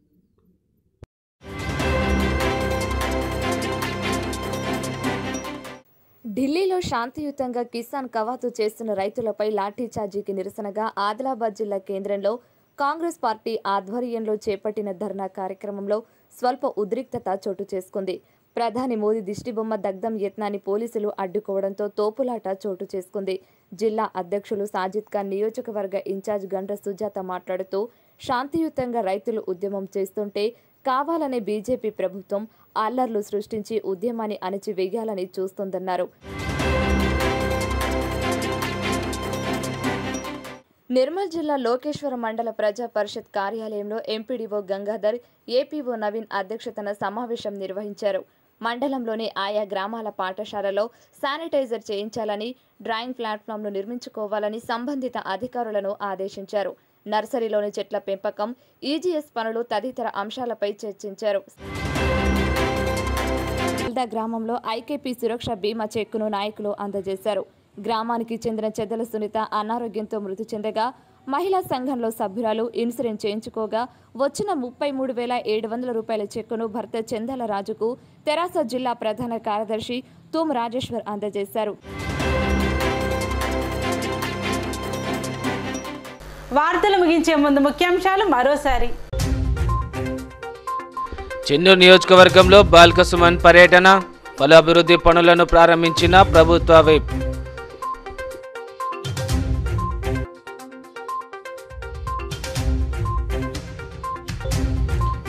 ఢిల్లీలో శాంతియుతంగా కిసాన్ కవాతు చేస్తున్న రైతులపై లాఠీచార్జీకి నిరసనగా ఆదిలాబాద్ జిల్లా కేంద్రంలో కాంగ్రెస్ పార్టీ ఆధ్వర్యంలో చేపట్టిన ధర్నా కార్యక్రమంలో స్వల్ప ఉద్రిక్తత చోటు చేసుకుంది ప్రధాని మోదీ దిష్టిబొమ్మ దగ్ధం యత్నాన్ని పోలీసులు అడ్డుకోవడంతో తోపులాట చోటు చేసుకుంది జిల్లా అధ్యక్షులు సాజిద్ ఖాన్ నియోజకవర్గ ఇన్ఛార్జ్ గండ్ర సుజాత మాట్లాడుతూ శాంతియుతంగా రైతులు ఉద్యమం చేస్తుంటే కావాలనే బీజేపీ ప్రభుత్వం అల్లర్లు సృష్టించి ఉద్యమాన్ని అణచివేయాలని చూస్తోందన్నారు నిర్మల్ జిల్లా లోకేశ్వర మండల ప్రజా పరిషత్ కార్యాలయంలో ఎంపీడీఓ గంగాధర్ ఏపీఓ నవీన్ అధ్యక్షతన సమావేశం నిర్వహించారు మండలంలోని ఆయా గ్రామాల పాఠశాలలో శానిటైజర్ చేయించాలని డ్రాయింగ్ ప్లాట్ఫామ్ను నిర్మించుకోవాలని సంబంధిత అధికారులను ఆదేశించారు నర్సరీలోని చెట్ల పెంపకం ఈజీఎస్ పనులు తదితర అంశాలపై చర్చించారు సిల్దా గ్రామంలో ఐకేపీ సురక్ష బీమా చెక్కును నాయకులు అందజేశారు గ్రామానికి చెందిన చెద్దల సునీత అనారోగ్యంతో మృతి చెందగా మహిళా సంఘంలో సభ్యురాలు ఇన్సూరెన్స్ చేయించుకోగా వచ్చిన ముప్పై మూడు వేల ఏడు వందల రూపాయల చెక్కును భర్త చందాల రాజుకు తెరాస జిల్లా ప్రధాన కార్యదర్శి తూమ్ రాజేశ్వర్ అందజేశారు వార్తలు ముగించే ముందు ముఖ్యాంశాలు మరోసారి చెన్నూరు నియోజకవర్గంలో బాల్క సుమన్ పర్యటన పలు అభివృద్ధి పనులను ప్రారంభించిన ప్రభుత్వ వైప్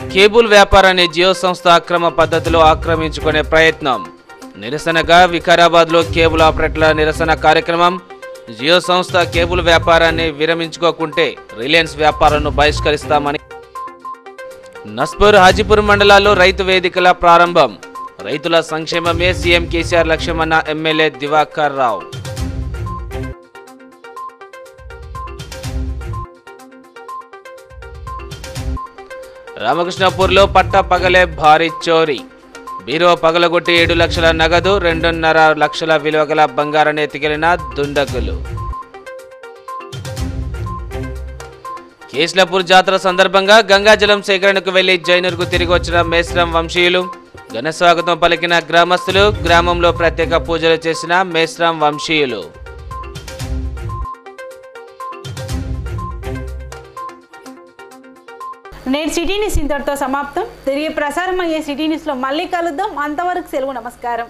కేబుల్ వ్యాపారాన్ని జియో సంస్థ అక్రమ పద్ధతిలో ఆక్రమించుకునే ప్రయత్నం నిరసనగా వికారాబాద్లో కేబుల్ ఆపరేటర్ల నిరసన కార్యక్రమం జియో సంస్థ కేబుల్ వ్యాపారాన్ని విరమించుకోకుంటే రిలయన్స్ వ్యాపారాలను బహిష్కరిస్తామని నస్పూర్ హాజీపూర్ మండలాల్లో రైతు వేదికల ప్రారంభం రైతుల సంక్షేమమే సీఎం కేసీఆర్ లక్ష్యమన్న ఎమ్మెల్యే దివాకర్ రావు రామకృష్ణపూర్లో పట్ట పగలే భారీ చోరీ బీరో పగలగొట్టి ఏడు లక్షల నగదు రెండున్నర లక్షల విలువ గల బంగారాన్ని ఎత్తుకెళ్లిన దుండగులు కేస్లాపూర్ జాతర సందర్భంగా గంగాజలం సేకరణకు వెళ్లి జైనూర్కు తిరిగి వచ్చిన మేస్రం వంశీయులు ఘన స్వాగతం పలికిన గ్రామస్తులు గ్రామంలో ప్రత్యేక పూజలు చేసిన మేస్రం వంశీయులు నేటి సిటీ న్యూస్ ఇంతటితో సమాప్తం తిరిగి ప్రసారం అయ్యే సిటీ న్యూస్లో మళ్ళీ కలుద్దాం అంతవరకు సెలవు నమస్కారం